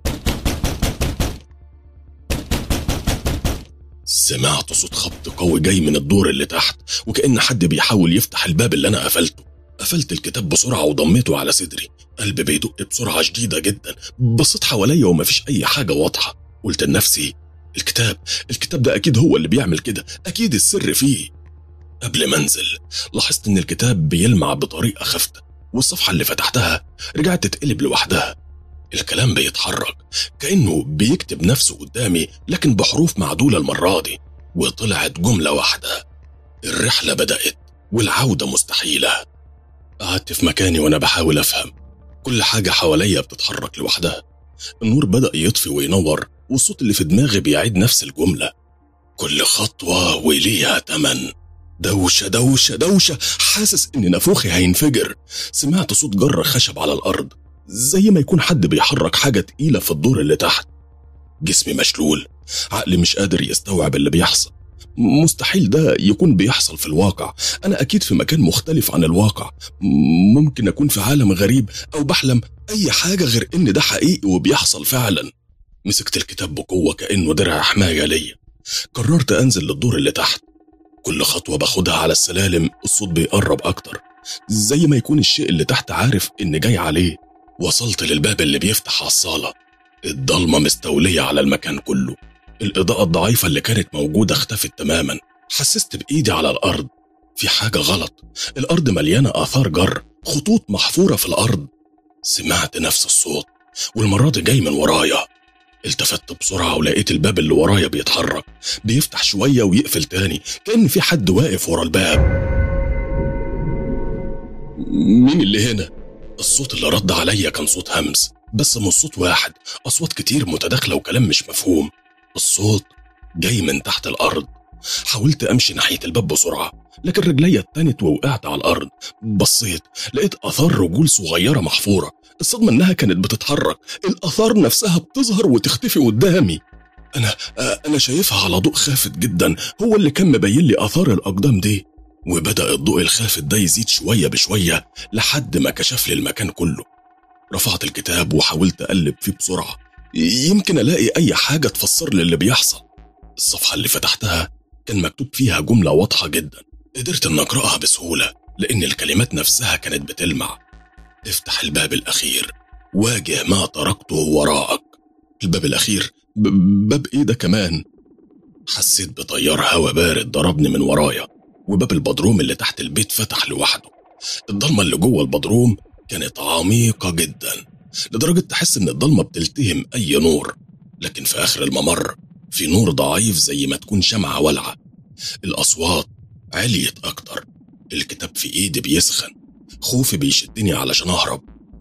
سمعت صوت خبط قوي جاي من الدور اللي تحت وكأن حد بيحاول يفتح الباب اللي أنا قفلته قفلت الكتاب بسرعة وضميته على صدري قلبي بيدق بسرعة شديدة جدا بصيت حواليا ومفيش أي حاجة واضحة قلت لنفسي الكتاب الكتاب ده أكيد هو اللي بيعمل كده أكيد السر فيه قبل ما انزل لاحظت إن الكتاب بيلمع بطريقة خافتة والصفحة اللي فتحتها رجعت تتقلب لوحدها الكلام بيتحرك كأنه بيكتب نفسه قدامي لكن بحروف معدولة المرة دي وطلعت جملة واحدة الرحلة بدأت والعودة مستحيلة قعدت في مكاني وأنا بحاول أفهم كل حاجة حواليا بتتحرك لوحدها النور بدأ يطفي وينور والصوت اللي في دماغي بيعيد نفس الجملة كل خطوة وليها تمن دوشة دوشة دوشة حاسس إن نافوخي هينفجر سمعت صوت جر خشب على الأرض زي ما يكون حد بيحرك حاجة تقيلة في الدور اللي تحت جسمي مشلول عقلي مش قادر يستوعب اللي بيحصل مستحيل ده يكون بيحصل في الواقع أنا أكيد في مكان مختلف عن الواقع ممكن أكون في عالم غريب أو بحلم أي حاجة غير إن ده حقيقي وبيحصل فعلا مسكت الكتاب بقوة كأنه درع حماية ليا قررت أنزل للدور اللي تحت كل خطوة باخدها على السلالم الصوت بيقرب أكتر زي ما يكون الشيء اللي تحت عارف إن جاي عليه وصلت للباب اللي بيفتح على الصالة الضلمة مستولية على المكان كله الإضاءة الضعيفة اللي كانت موجودة اختفت تماما حسست بإيدي على الأرض في حاجة غلط الأرض مليانة آثار جر خطوط محفورة في الأرض سمعت نفس الصوت والمرة دي جاي من ورايا التفت بسرعة ولقيت الباب اللي ورايا بيتحرك بيفتح شوية ويقفل تاني كأن في حد واقف ورا الباب مين اللي هنا؟ الصوت اللي رد عليا كان صوت همس بس مش صوت واحد أصوات كتير متداخلة وكلام مش مفهوم الصوت جاي من تحت الأرض حاولت أمشي ناحية الباب بسرعة لكن رجلي اتنت ووقعت على الأرض بصيت لقيت آثار رجول صغيرة محفورة الصدمة إنها كانت بتتحرك الآثار نفسها بتظهر وتختفي قدامي أنا أنا شايفها على ضوء خافت جدا هو اللي كان مبين لي آثار الأقدام دي وبدأ الضوء الخافت ده يزيد شوية بشوية لحد ما كشف لي المكان كله رفعت الكتاب وحاولت أقلب فيه بسرعة يمكن ألاقي أي حاجة تفسر لي اللي بيحصل الصفحة اللي فتحتها كان مكتوب فيها جملة واضحة جدا قدرت أن أقرأها بسهولة لأن الكلمات نفسها كانت بتلمع افتح الباب الأخير واجه ما تركته وراءك الباب الأخير ب... باب إيه ده كمان حسيت بتيار هوا بارد ضربني من ورايا وباب البدروم اللي تحت البيت فتح لوحده الضلمة اللي جوه البدروم كانت عميقة جدا لدرجة تحس إن الضلمة بتلتهم أي نور لكن في آخر الممر في نور ضعيف زي ما تكون شمعة والعة الأصوات عليت أكتر الكتاب في إيدي بيسخن خوفي بيشدني علشان أهرب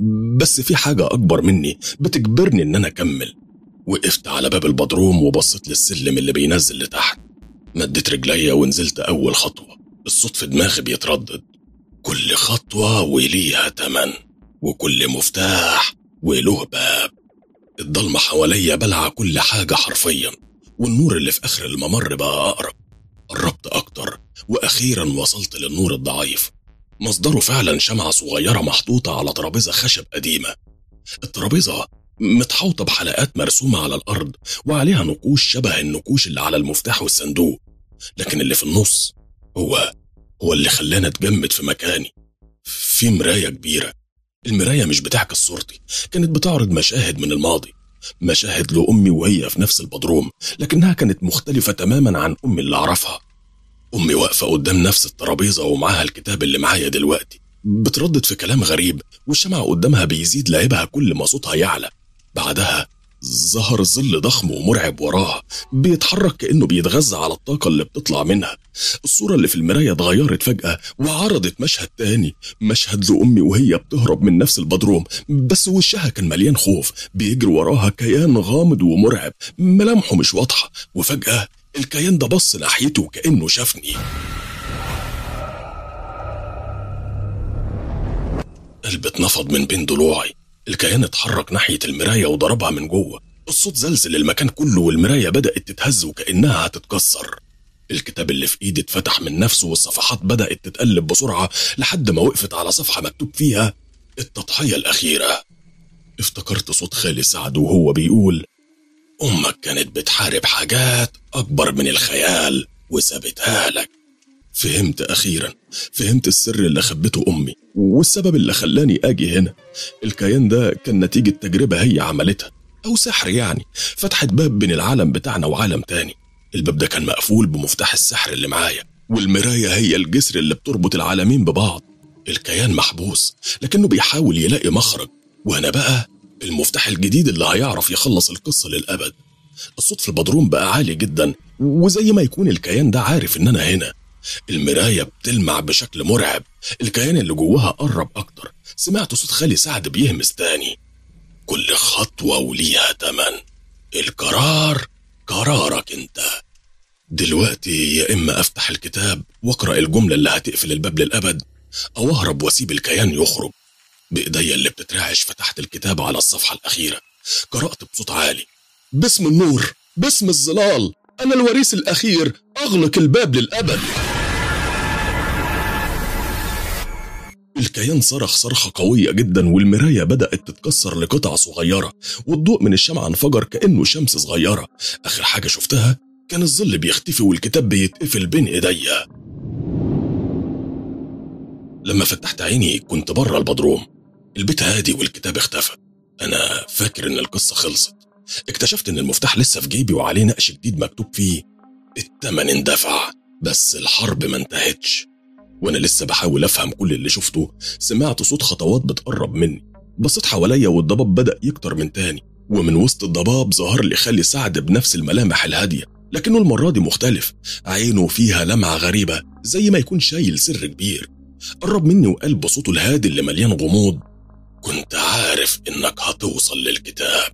بس في حاجة أكبر مني بتجبرني إن أنا أكمل وقفت على باب البدروم وبصيت للسلم اللي بينزل لتحت مديت رجليا ونزلت أول خطوة الصوت في دماغي بيتردد كل خطوة وليها تمن وكل مفتاح وله باب الضلمة حواليا بلع كل حاجة حرفيا والنور اللي في آخر الممر بقى أقرب قربت أكتر وأخيرا وصلت للنور الضعيف مصدره فعلا شمعة صغيرة محطوطة على ترابيزة خشب قديمة الترابيزة متحوطة بحلقات مرسومة على الأرض وعليها نقوش شبه النقوش اللي على المفتاح والصندوق لكن اللي في النص هو هو اللي خلاني اتجمد في مكاني في مراية كبيرة المراية مش بتعكس صورتي كانت بتعرض مشاهد من الماضي مشاهد لأمي وهي في نفس البدروم لكنها كانت مختلفة تماما عن أمي اللي أعرفها أمي واقفة قدام نفس الترابيزة ومعاها الكتاب اللي معايا دلوقتي بتردد في كلام غريب والشمع قدامها بيزيد لعبها كل ما صوتها يعلى بعدها ظهر ظل ضخم ومرعب وراها بيتحرك كأنه بيتغذى على الطاقة اللي بتطلع منها الصورة اللي في المراية اتغيرت فجأة وعرضت مشهد تاني مشهد لأمي وهي بتهرب من نفس البدروم بس وشها كان مليان خوف بيجري وراها كيان غامض ومرعب ملامحه مش واضحة وفجأة الكيان ده بص ناحيته كأنه شافني قلبي اتنفض من بين ضلوعي الكيان اتحرك ناحية المراية وضربها من جوه الصوت زلزل المكان كله والمراية بدأت تتهز وكأنها هتتكسر الكتاب اللي في ايدي اتفتح من نفسه والصفحات بدأت تتقلب بسرعة لحد ما وقفت على صفحة مكتوب فيها التضحية الأخيرة افتكرت صوت خالي سعد وهو بيقول أمك كانت بتحارب حاجات أكبر من الخيال وسابتها لك فهمت أخيرا فهمت السر اللي خبته أمي والسبب اللي خلاني أجي هنا الكيان ده كان نتيجة تجربة هي عملتها أو سحر يعني فتحت باب بين العالم بتاعنا وعالم تاني الباب ده كان مقفول بمفتاح السحر اللي معايا والمراية هي الجسر اللي بتربط العالمين ببعض الكيان محبوس لكنه بيحاول يلاقي مخرج وأنا بقى المفتاح الجديد اللي هيعرف يخلص القصة للأبد الصوت في البدروم بقى عالي جدا وزي ما يكون الكيان ده عارف إن أنا هنا المراية بتلمع بشكل مرعب الكيان اللي جواها قرب أكتر سمعت صوت خالي سعد بيهمس تاني كل خطوة وليها تمن القرار قرارك انت دلوقتي يا إما أفتح الكتاب وأقرأ الجملة اللي هتقفل الباب للأبد أو أهرب وأسيب الكيان يخرج بإيديا اللي بتترعش فتحت الكتاب على الصفحة الأخيرة قرأت بصوت عالي باسم النور باسم الظلال أنا الوريث الأخير أغلق الباب للأبد الكيان صرخ صرخة قوية جدا والمراية بدأت تتكسر لقطع صغيرة والضوء من الشمعة انفجر كأنه شمس صغيرة آخر حاجة شفتها كان الظل بيختفي والكتاب بيتقفل بين ايديا لما فتحت عيني كنت بره البدروم البيت هادي والكتاب اختفى انا فاكر ان القصه خلصت اكتشفت ان المفتاح لسه في جيبي وعليه نقش جديد مكتوب فيه التمن اندفع بس الحرب ما انتهتش وانا لسه بحاول افهم كل اللي شفته سمعت صوت خطوات بتقرب مني بصيت حواليا والضباب بدا يكتر من تاني ومن وسط الضباب ظهر لي خالي سعد بنفس الملامح الهاديه لكنه المرة دي مختلف عينه فيها لمعة غريبة زي ما يكون شايل سر كبير قرب مني وقال بصوته الهادي اللي مليان غموض كنت عارف انك هتوصل للكتاب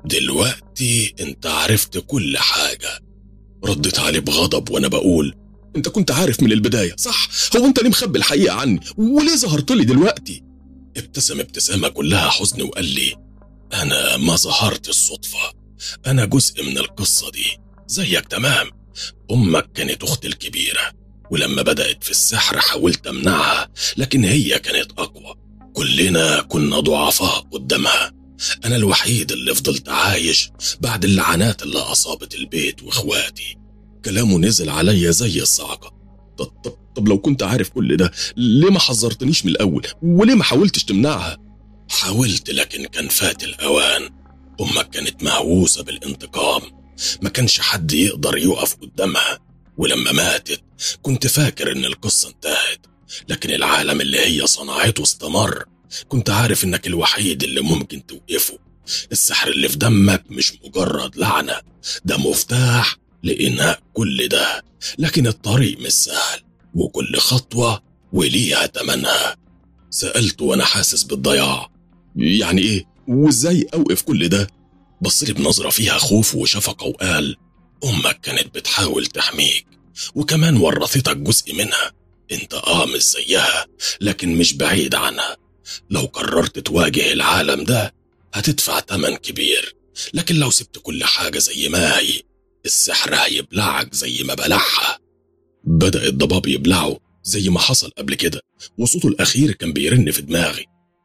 دلوقتي انت عرفت كل حاجة رديت عليه بغضب وانا بقول انت كنت عارف من البداية صح هو انت ليه مخبي الحقيقة عني وليه ظهرت لي دلوقتي ابتسم ابتسامة كلها حزن وقال لي انا ما ظهرت الصدفة انا جزء من القصة دي زيك تمام أمك كانت أختي الكبيرة ولما بدأت في السحر حاولت أمنعها لكن هي كانت أقوى كلنا كنا ضعفاء قدامها أنا الوحيد اللي فضلت عايش بعد اللعنات اللي أصابت البيت وإخواتي كلامه نزل عليا زي الصعقة طب, طب, طب لو كنت عارف كل ده ليه ما حذرتنيش من الأول وليه ما حاولتش تمنعها حاولت لكن كان فات الأوان أمك كانت مهووسة بالانتقام ما كانش حد يقدر يقف قدامها ولما ماتت كنت فاكر ان القصة انتهت لكن العالم اللي هي صنعته استمر كنت عارف انك الوحيد اللي ممكن توقفه السحر اللي في دمك مش مجرد لعنة ده مفتاح لإنهاء كل ده لكن الطريق مش سهل وكل خطوة وليها تمنها سألت وأنا حاسس بالضياع يعني إيه؟ وإزاي أوقف كل ده؟ بص لي بنظرة فيها خوف وشفقة وقال أمك كانت بتحاول تحميك وكمان ورثتك جزء منها انت اه مش زيها لكن مش بعيد عنها لو قررت تواجه العالم ده هتدفع تمن كبير لكن لو سبت كل حاجة زي ما هي السحر هيبلعك زي ما بلعها بدأ الضباب يبلعه زي ما حصل قبل كده وصوته الأخير كان بيرن في دماغي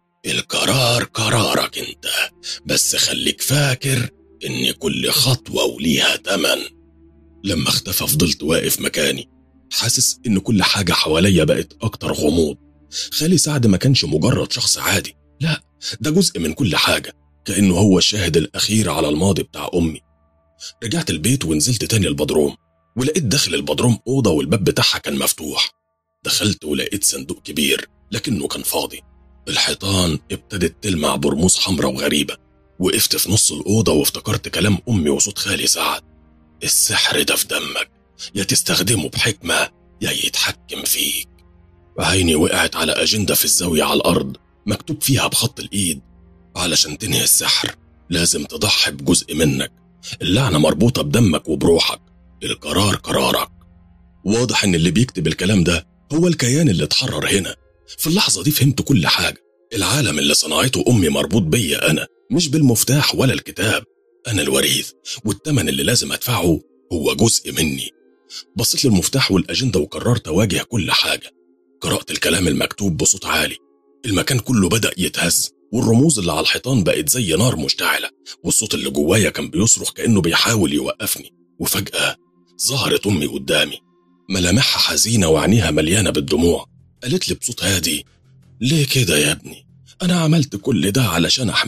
القرار قرارك انت بس خليك فاكر ان كل خطوة وليها تمن لما اختفى فضلت واقف مكاني حاسس ان كل حاجة حواليا بقت اكتر غموض خالي سعد ما كانش مجرد شخص عادي لا ده جزء من كل حاجة كأنه هو الشاهد الأخير على الماضي بتاع أمي رجعت البيت ونزلت تاني البدروم ولقيت داخل البدروم أوضة والباب بتاعها كان مفتوح دخلت ولقيت صندوق كبير لكنه كان فاضي الحيطان ابتدت تلمع برموز حمراء وغريبة وقفت في نص الأوضة وافتكرت كلام أمي وصوت خالي سعد السحر ده في دمك يا تستخدمه بحكمة يا يتحكم فيك عيني وقعت على أجندة في الزاوية على الأرض مكتوب فيها بخط الإيد علشان تنهي السحر لازم تضحي بجزء منك اللعنة مربوطة بدمك وبروحك القرار قرارك واضح إن اللي بيكتب الكلام ده هو الكيان اللي اتحرر هنا في اللحظة دي فهمت كل حاجة العالم اللي صنعته أمي مربوط بيا أنا مش بالمفتاح ولا الكتاب أنا الوريث والتمن اللي لازم أدفعه هو جزء مني بصيت للمفتاح والأجندة وقررت أواجه كل حاجة قرأت الكلام المكتوب بصوت عالي المكان كله بدأ يتهز والرموز اللي على الحيطان بقت زي نار مشتعلة والصوت اللي جوايا كان بيصرخ كأنه بيحاول يوقفني وفجأة ظهرت أمي قدامي ملامحها حزينة وعينيها مليانة بالدموع قالت لي بصوت هادي ليه كده يا ابني أنا عملت كل ده علشان أحميك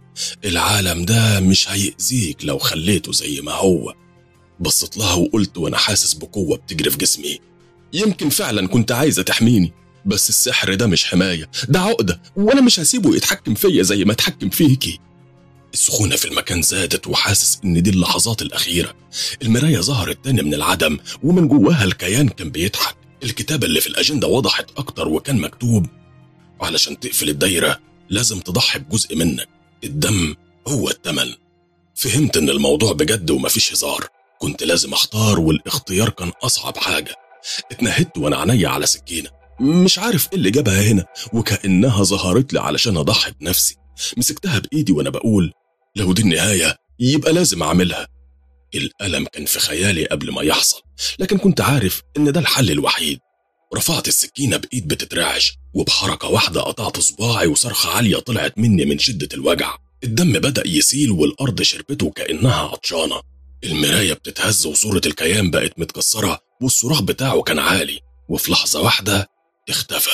العالم ده مش هيأذيك لو خليته زي ما هو بصيت لها وقلت وانا حاسس بقوة بتجري في جسمي يمكن فعلا كنت عايزة تحميني بس السحر ده مش حماية ده عقدة وانا مش هسيبه يتحكم فيا زي ما اتحكم فيكي السخونة في المكان زادت وحاسس إن دي اللحظات الأخيرة المراية ظهرت تاني من العدم ومن جواها الكيان كان بيضحك الكتابة اللي في الأجندة وضحت أكتر وكان مكتوب علشان تقفل الدايرة لازم تضحي بجزء منك الدم هو التمن فهمت إن الموضوع بجد ومفيش هزار كنت لازم أختار والاختيار كان أصعب حاجة اتنهدت وأنا عينيا على سكينة مش عارف إيه اللي جابها هنا وكأنها ظهرت لي علشان أضحي بنفسي مسكتها بإيدي وأنا بقول لو دي النهاية يبقى لازم أعملها الألم كان في خيالي قبل ما يحصل لكن كنت عارف إن ده الحل الوحيد رفعت السكينة بإيد بتترعش وبحركة واحدة قطعت صباعي وصرخة عالية طلعت مني من شدة الوجع الدم بدأ يسيل والأرض شربته كأنها عطشانة المراية بتتهز وصورة الكيان بقت متكسرة والصراخ بتاعه كان عالي وفي لحظة واحدة اختفى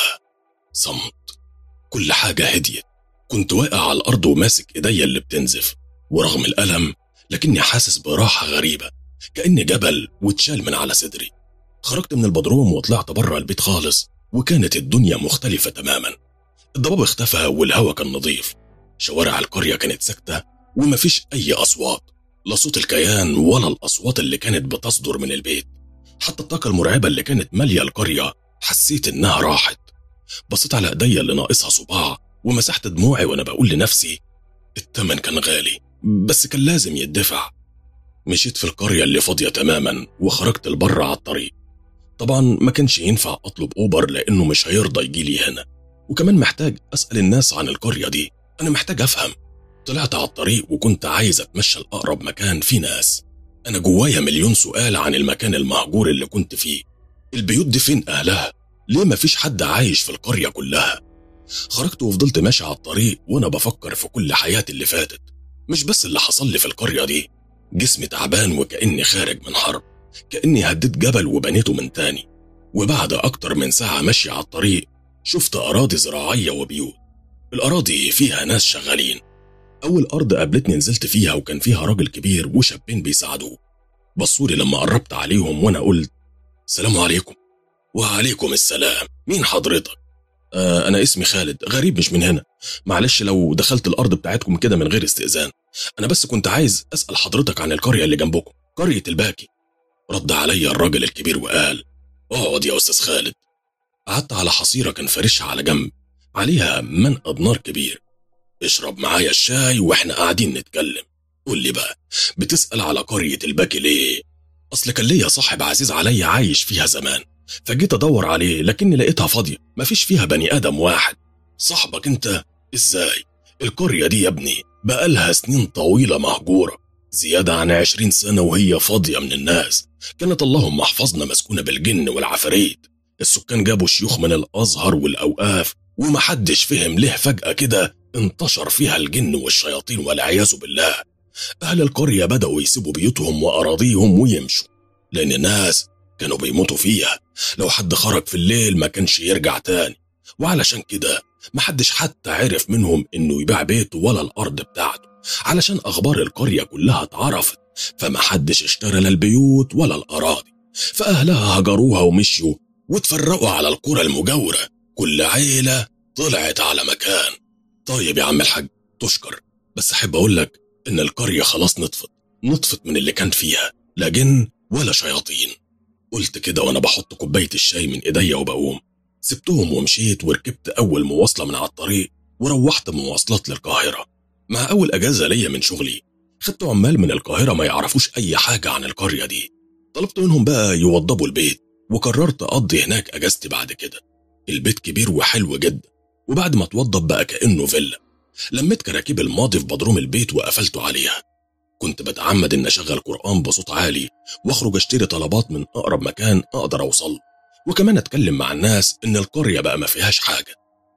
صمت كل حاجة هديت كنت واقع على الأرض وماسك إيديا اللي بتنزف ورغم الألم لكني حاسس براحة غريبة كأني جبل واتشال من على صدري خرجت من البدروم وطلعت بره البيت خالص وكانت الدنيا مختلفة تماما الضباب اختفى والهوا كان نظيف شوارع القرية كانت ساكتة ومفيش أي أصوات لا صوت الكيان ولا الأصوات اللي كانت بتصدر من البيت حتى الطاقة المرعبة اللي كانت مالية القرية حسيت إنها راحت بصيت على ايديا اللي ناقصها صباع ومسحت دموعي وانا بقول لنفسي التمن كان غالي بس كان لازم يدفع مشيت في القرية اللي فاضية تماما وخرجت لبره على الطريق طبعا ما كانش ينفع اطلب اوبر لانه مش هيرضى يجيلي هنا وكمان محتاج اسال الناس عن القرية دي انا محتاج افهم طلعت على الطريق وكنت عايز اتمشى لاقرب مكان فيه ناس انا جوايا مليون سؤال عن المكان المهجور اللي كنت فيه البيوت دي فين اهلها ليه مفيش حد عايش في القرية كلها خرجت وفضلت ماشي على الطريق وانا بفكر في كل حياتي اللي فاتت مش بس اللي حصل لي في القرية دي جسمي تعبان وكأني خارج من حرب كأني هديت جبل وبنيته من تاني وبعد أكتر من ساعة مشي على الطريق شفت أراضي زراعية وبيوت الأراضي فيها ناس شغالين أول أرض قابلتني نزلت فيها وكان فيها راجل كبير وشابين بيساعدوه بصولي لما قربت عليهم وأنا قلت سلام عليكم وعليكم السلام مين حضرتك آه أنا اسمي خالد غريب مش من هنا معلش لو دخلت الأرض بتاعتكم كده من غير استئذان أنا بس كنت عايز أسأل حضرتك عن القرية اللي جنبكم قرية الباكي رد عليا الراجل الكبير وقال اقعد يا أستاذ خالد قعدت على حصيرة كان فارشها على جنب عليها منقض نار كبير اشرب معايا الشاي واحنا قاعدين نتكلم قول لي بقى بتسأل على قرية الباكي ليه أصل كان ليا صاحب عزيز عليا عايش فيها زمان فجيت ادور عليه لكني لقيتها فاضيه مفيش فيها بني ادم واحد صاحبك انت ازاي القريه دي يا ابني بقالها سنين طويله مهجوره زياده عن عشرين سنه وهي فاضيه من الناس كانت اللهم احفظنا مسكونه بالجن والعفاريت السكان جابوا شيوخ من الازهر والاوقاف ومحدش فهم ليه فجاه كده انتشر فيها الجن والشياطين والعياذ بالله اهل القريه بداوا يسيبوا بيوتهم واراضيهم ويمشوا لان الناس كانوا بيموتوا فيها لو حد خرج في الليل ما كانش يرجع تاني وعلشان كده محدش حتى عرف منهم انه يبيع بيته ولا الارض بتاعته علشان اخبار القريه كلها اتعرفت فمحدش اشترى لا البيوت ولا الاراضي فاهلها هجروها ومشيوا واتفرقوا على القرى المجاوره كل عيله طلعت على مكان طيب يا عم الحاج تشكر بس احب اقول لك ان القريه خلاص نطفت نطفت من اللي كان فيها لا جن ولا شياطين قلت كده وانا بحط كوبايه الشاي من ايديا وبقوم سبتهم ومشيت وركبت اول مواصله من على الطريق وروحت مواصلات للقاهره مع اول اجازه ليا من شغلي خدت عمال من القاهره ما يعرفوش اي حاجه عن القريه دي طلبت منهم بقى يوضبوا البيت وقررت اقضي هناك اجازتي بعد كده البيت كبير وحلو جدا وبعد ما اتوضب بقى كانه فيلا لميت كراكيب الماضي في بدروم البيت وقفلته عليها كنت بتعمد ان اشغل قران بصوت عالي واخرج اشتري طلبات من اقرب مكان اقدر اوصل وكمان اتكلم مع الناس ان القريه بقى ما فيهاش حاجه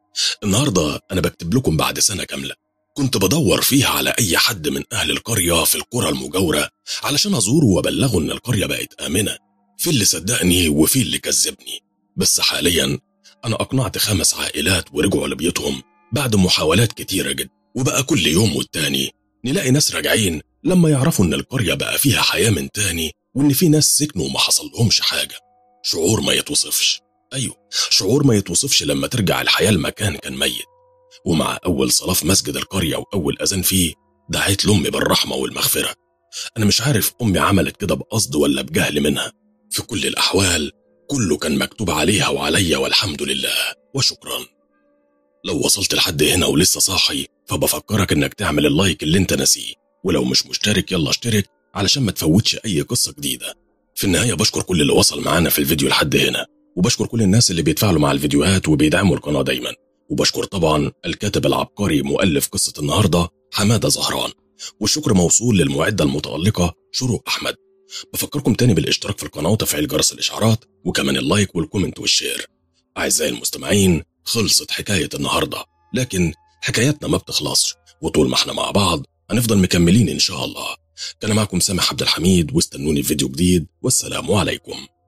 النهارده انا بكتب لكم بعد سنه كامله كنت بدور فيها على اي حد من اهل القريه في القرى المجاوره علشان ازوره وابلغه ان القريه بقت امنه في اللي صدقني وفي اللي كذبني بس حاليا انا اقنعت خمس عائلات ورجعوا لبيوتهم بعد محاولات كتيره جدا وبقى كل يوم والتاني نلاقي ناس راجعين لما يعرفوا إن القرية بقى فيها حياة من تاني وإن في ناس سكنوا وما حصلهمش حاجة شعور ما يتوصفش أيوه شعور ما يتوصفش لما ترجع الحياة لمكان كان ميت ومع أول صلاة في مسجد القرية وأول أذان فيه دعيت لأمي بالرحمة والمغفرة أنا مش عارف أمي عملت كده بقصد ولا بجهل منها في كل الأحوال كله كان مكتوب عليها وعليا والحمد لله وشكرا لو وصلت لحد هنا ولسه صاحي فبفكرك انك تعمل اللايك اللي انت ناسيه ولو مش مشترك يلا اشترك علشان ما تفوتش اي قصة جديدة في النهاية بشكر كل اللي وصل معانا في الفيديو لحد هنا وبشكر كل الناس اللي بيتفاعلوا مع الفيديوهات وبيدعموا القناة دايما وبشكر طبعا الكاتب العبقري مؤلف قصة النهاردة حمادة زهران والشكر موصول للمعدة المتألقة شروق أحمد بفكركم تاني بالاشتراك في القناة وتفعيل جرس الإشعارات وكمان اللايك والكومنت والشير أعزائي المستمعين خلصت حكاية النهاردة لكن حكاياتنا ما بتخلصش وطول ما احنا مع بعض هنفضل مكملين إن شاء الله كان معكم سامح عبد الحميد واستنوني في فيديو جديد والسلام عليكم